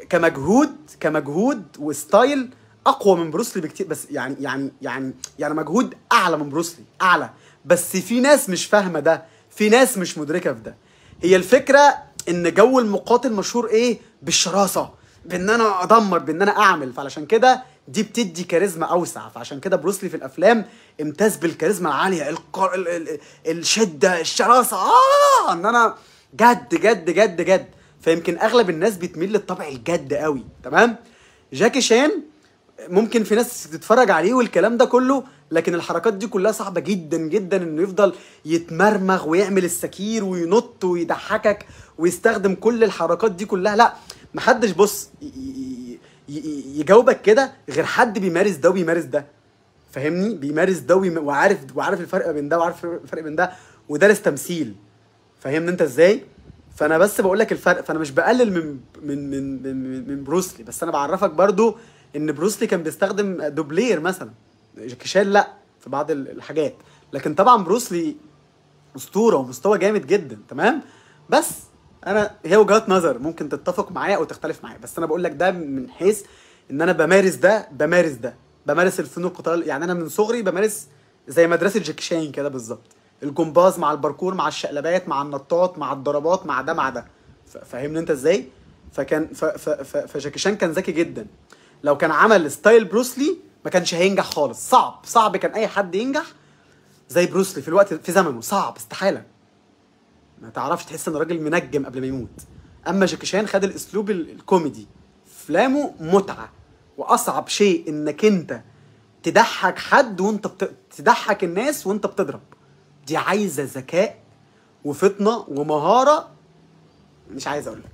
كمجهود كمجهود وستايل اقوى من بروسلي بكتير بس يعني يعني يعني يعني مجهود اعلى من بروسلي اعلى بس في ناس مش فاهمه ده في ناس مش مدركه في ده هي الفكره ان جو المقاتل مشهور ايه بالشراسه بان انا ادمر بان انا اعمل فعلشان كده دي بتدي كاريزما اوسع فعشان كده بروسلي في الافلام امتاز بالكاريزما العاليه القر... ال... ال... الشده الشراسه اه ان انا جد جد جد جد فيمكن اغلب الناس بتميل للطبع الجد قوي تمام جاكي شان ممكن في ناس تتفرج عليه والكلام ده كله لكن الحركات دي كلها صعبه جدا جدا انه يفضل يتمرمغ ويعمل السكير وينط ويضحكك ويستخدم كل الحركات دي كلها لا محدش بص ي- ي- ي- يجاوبك كده غير حد بيمارس ده وبيمارس ده فاهمني بيمارس ده ويم- وعارف وعارف الفرق بين ده وعارف الفرق بين ده ودارس تمثيل فاهمني انت ازاي فانا بس بقول لك الفرق فانا مش بقلل من من من من, من بروسلي بس انا بعرفك برضو ان بروسلي كان بيستخدم دوبلير مثلا جاكي شان لا في بعض ال- الحاجات لكن طبعا بروسلي اسطوره ومستوى جامد جدا تمام بس انا هي وجهات نظر ممكن تتفق معايا او تختلف معايا بس انا بقول لك ده من حيث ان انا بمارس ده بمارس ده بمارس الفنون القتال يعني انا من صغري بمارس زي مدرسه جاكي شان كده بالظبط الجمباز مع الباركور مع الشقلبات مع النطاط مع الضربات مع ده مع ده ف- فاهمني انت ازاي فكان ف ف ف فجاكي شان كان ذكي جدا لو كان عمل ستايل بروسلي ما كانش هينجح خالص صعب صعب كان اي حد ينجح زي بروسلي في الوقت في زمنه صعب استحاله ما تعرفش تحس ان الراجل منجم قبل ما يموت اما جاكي شان خد الاسلوب ال- الكوميدي افلامه متعه واصعب شيء انك انت تضحك حد وانت بت... تضحك الناس وانت بتضرب دي عايزه ذكاء وفطنه ومهاره مش عايز اقول لك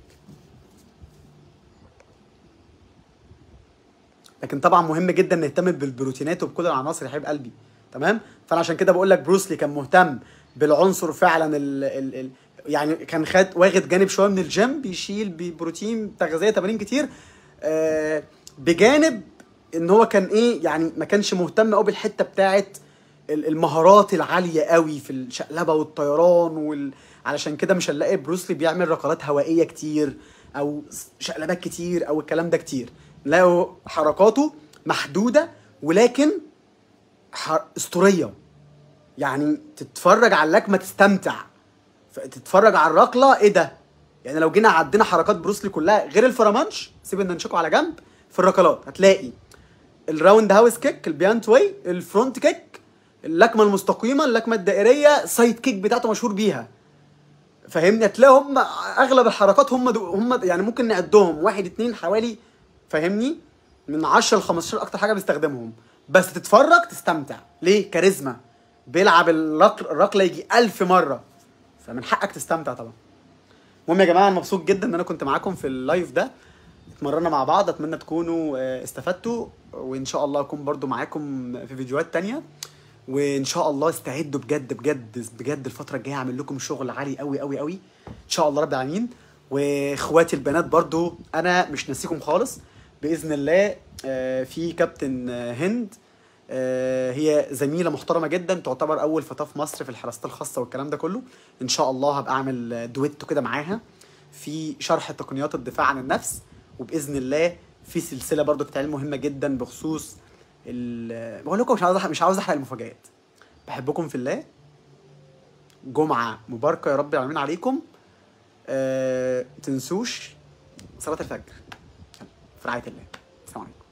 لكن طبعا مهم جدا نهتم بالبروتينات وبكل العناصر يا حبيب قلبي تمام فانا عشان كده بقول لك بروسلي كان مهتم بالعنصر فعلا ال ال ال يعني كان خد واخد جانب شويه من الجيم بيشيل ببروتين تغذيه تمارين كتير آه بجانب ان هو كان ايه يعني ما كانش مهتم قوي بالحته بتاعت ال- المهارات العاليه قوي في الشقلبه والطيران وال... علشان كده مش هنلاقي بروسلي بيعمل ركلات هوائيه كتير او شقلبات كتير او الكلام ده كتير نلاقوا حركاته محدوده ولكن ح- اسطوريه يعني تتفرج على اللكمه تستمتع ف- تتفرج على الركله ايه ده يعني لو جينا عدينا حركات بروسلي كلها غير الفرامانش سيب ننشكه على جنب في الركلات هتلاقي الراوند هاوس كيك البيانت واي الفرونت كيك اللكمه المستقيمه اللكمه الدائريه سايد كيك بتاعته مشهور بيها فاهمني هتلاقي هم اغلب الحركات هم دو هم يعني ممكن نعدهم واحد اتنين حوالي فاهمني من 10 ل 15 اكتر حاجه بيستخدمهم بس تتفرج تستمتع ليه كاريزما بيلعب الركل الركله يجي ألف مره فمن حقك تستمتع طبعا المهم يا جماعه انا مبسوط جدا ان انا كنت معاكم في اللايف ده اتمرنا مع بعض اتمنى تكونوا آه، استفدتوا وان شاء الله اكون برضو معاكم في فيديوهات تانية وان شاء الله استعدوا بجد بجد بجد الفتره الجايه هعمل لكم شغل عالي قوي قوي قوي ان شاء الله رب العالمين واخواتي البنات برضو انا مش ناسيكم خالص باذن الله آه، في كابتن آه، هند آه، هي زميله محترمه جدا تعتبر اول فتاه في مصر في الحراسات الخاصه والكلام ده كله ان شاء الله هبقى اعمل دويتو كده معاها في شرح تقنيات الدفاع عن النفس وباذن الله في سلسله برضو بتتعمل مهمه جدا بخصوص ال- بقول لكم مش عاوز أحرق- مش عاوز احرق المفاجآت بحبكم في الله جمعه مباركه يا رب العالمين عليكم أه... تنسوش صلاه الفجر يلا، في رعايه الله السلام عليكم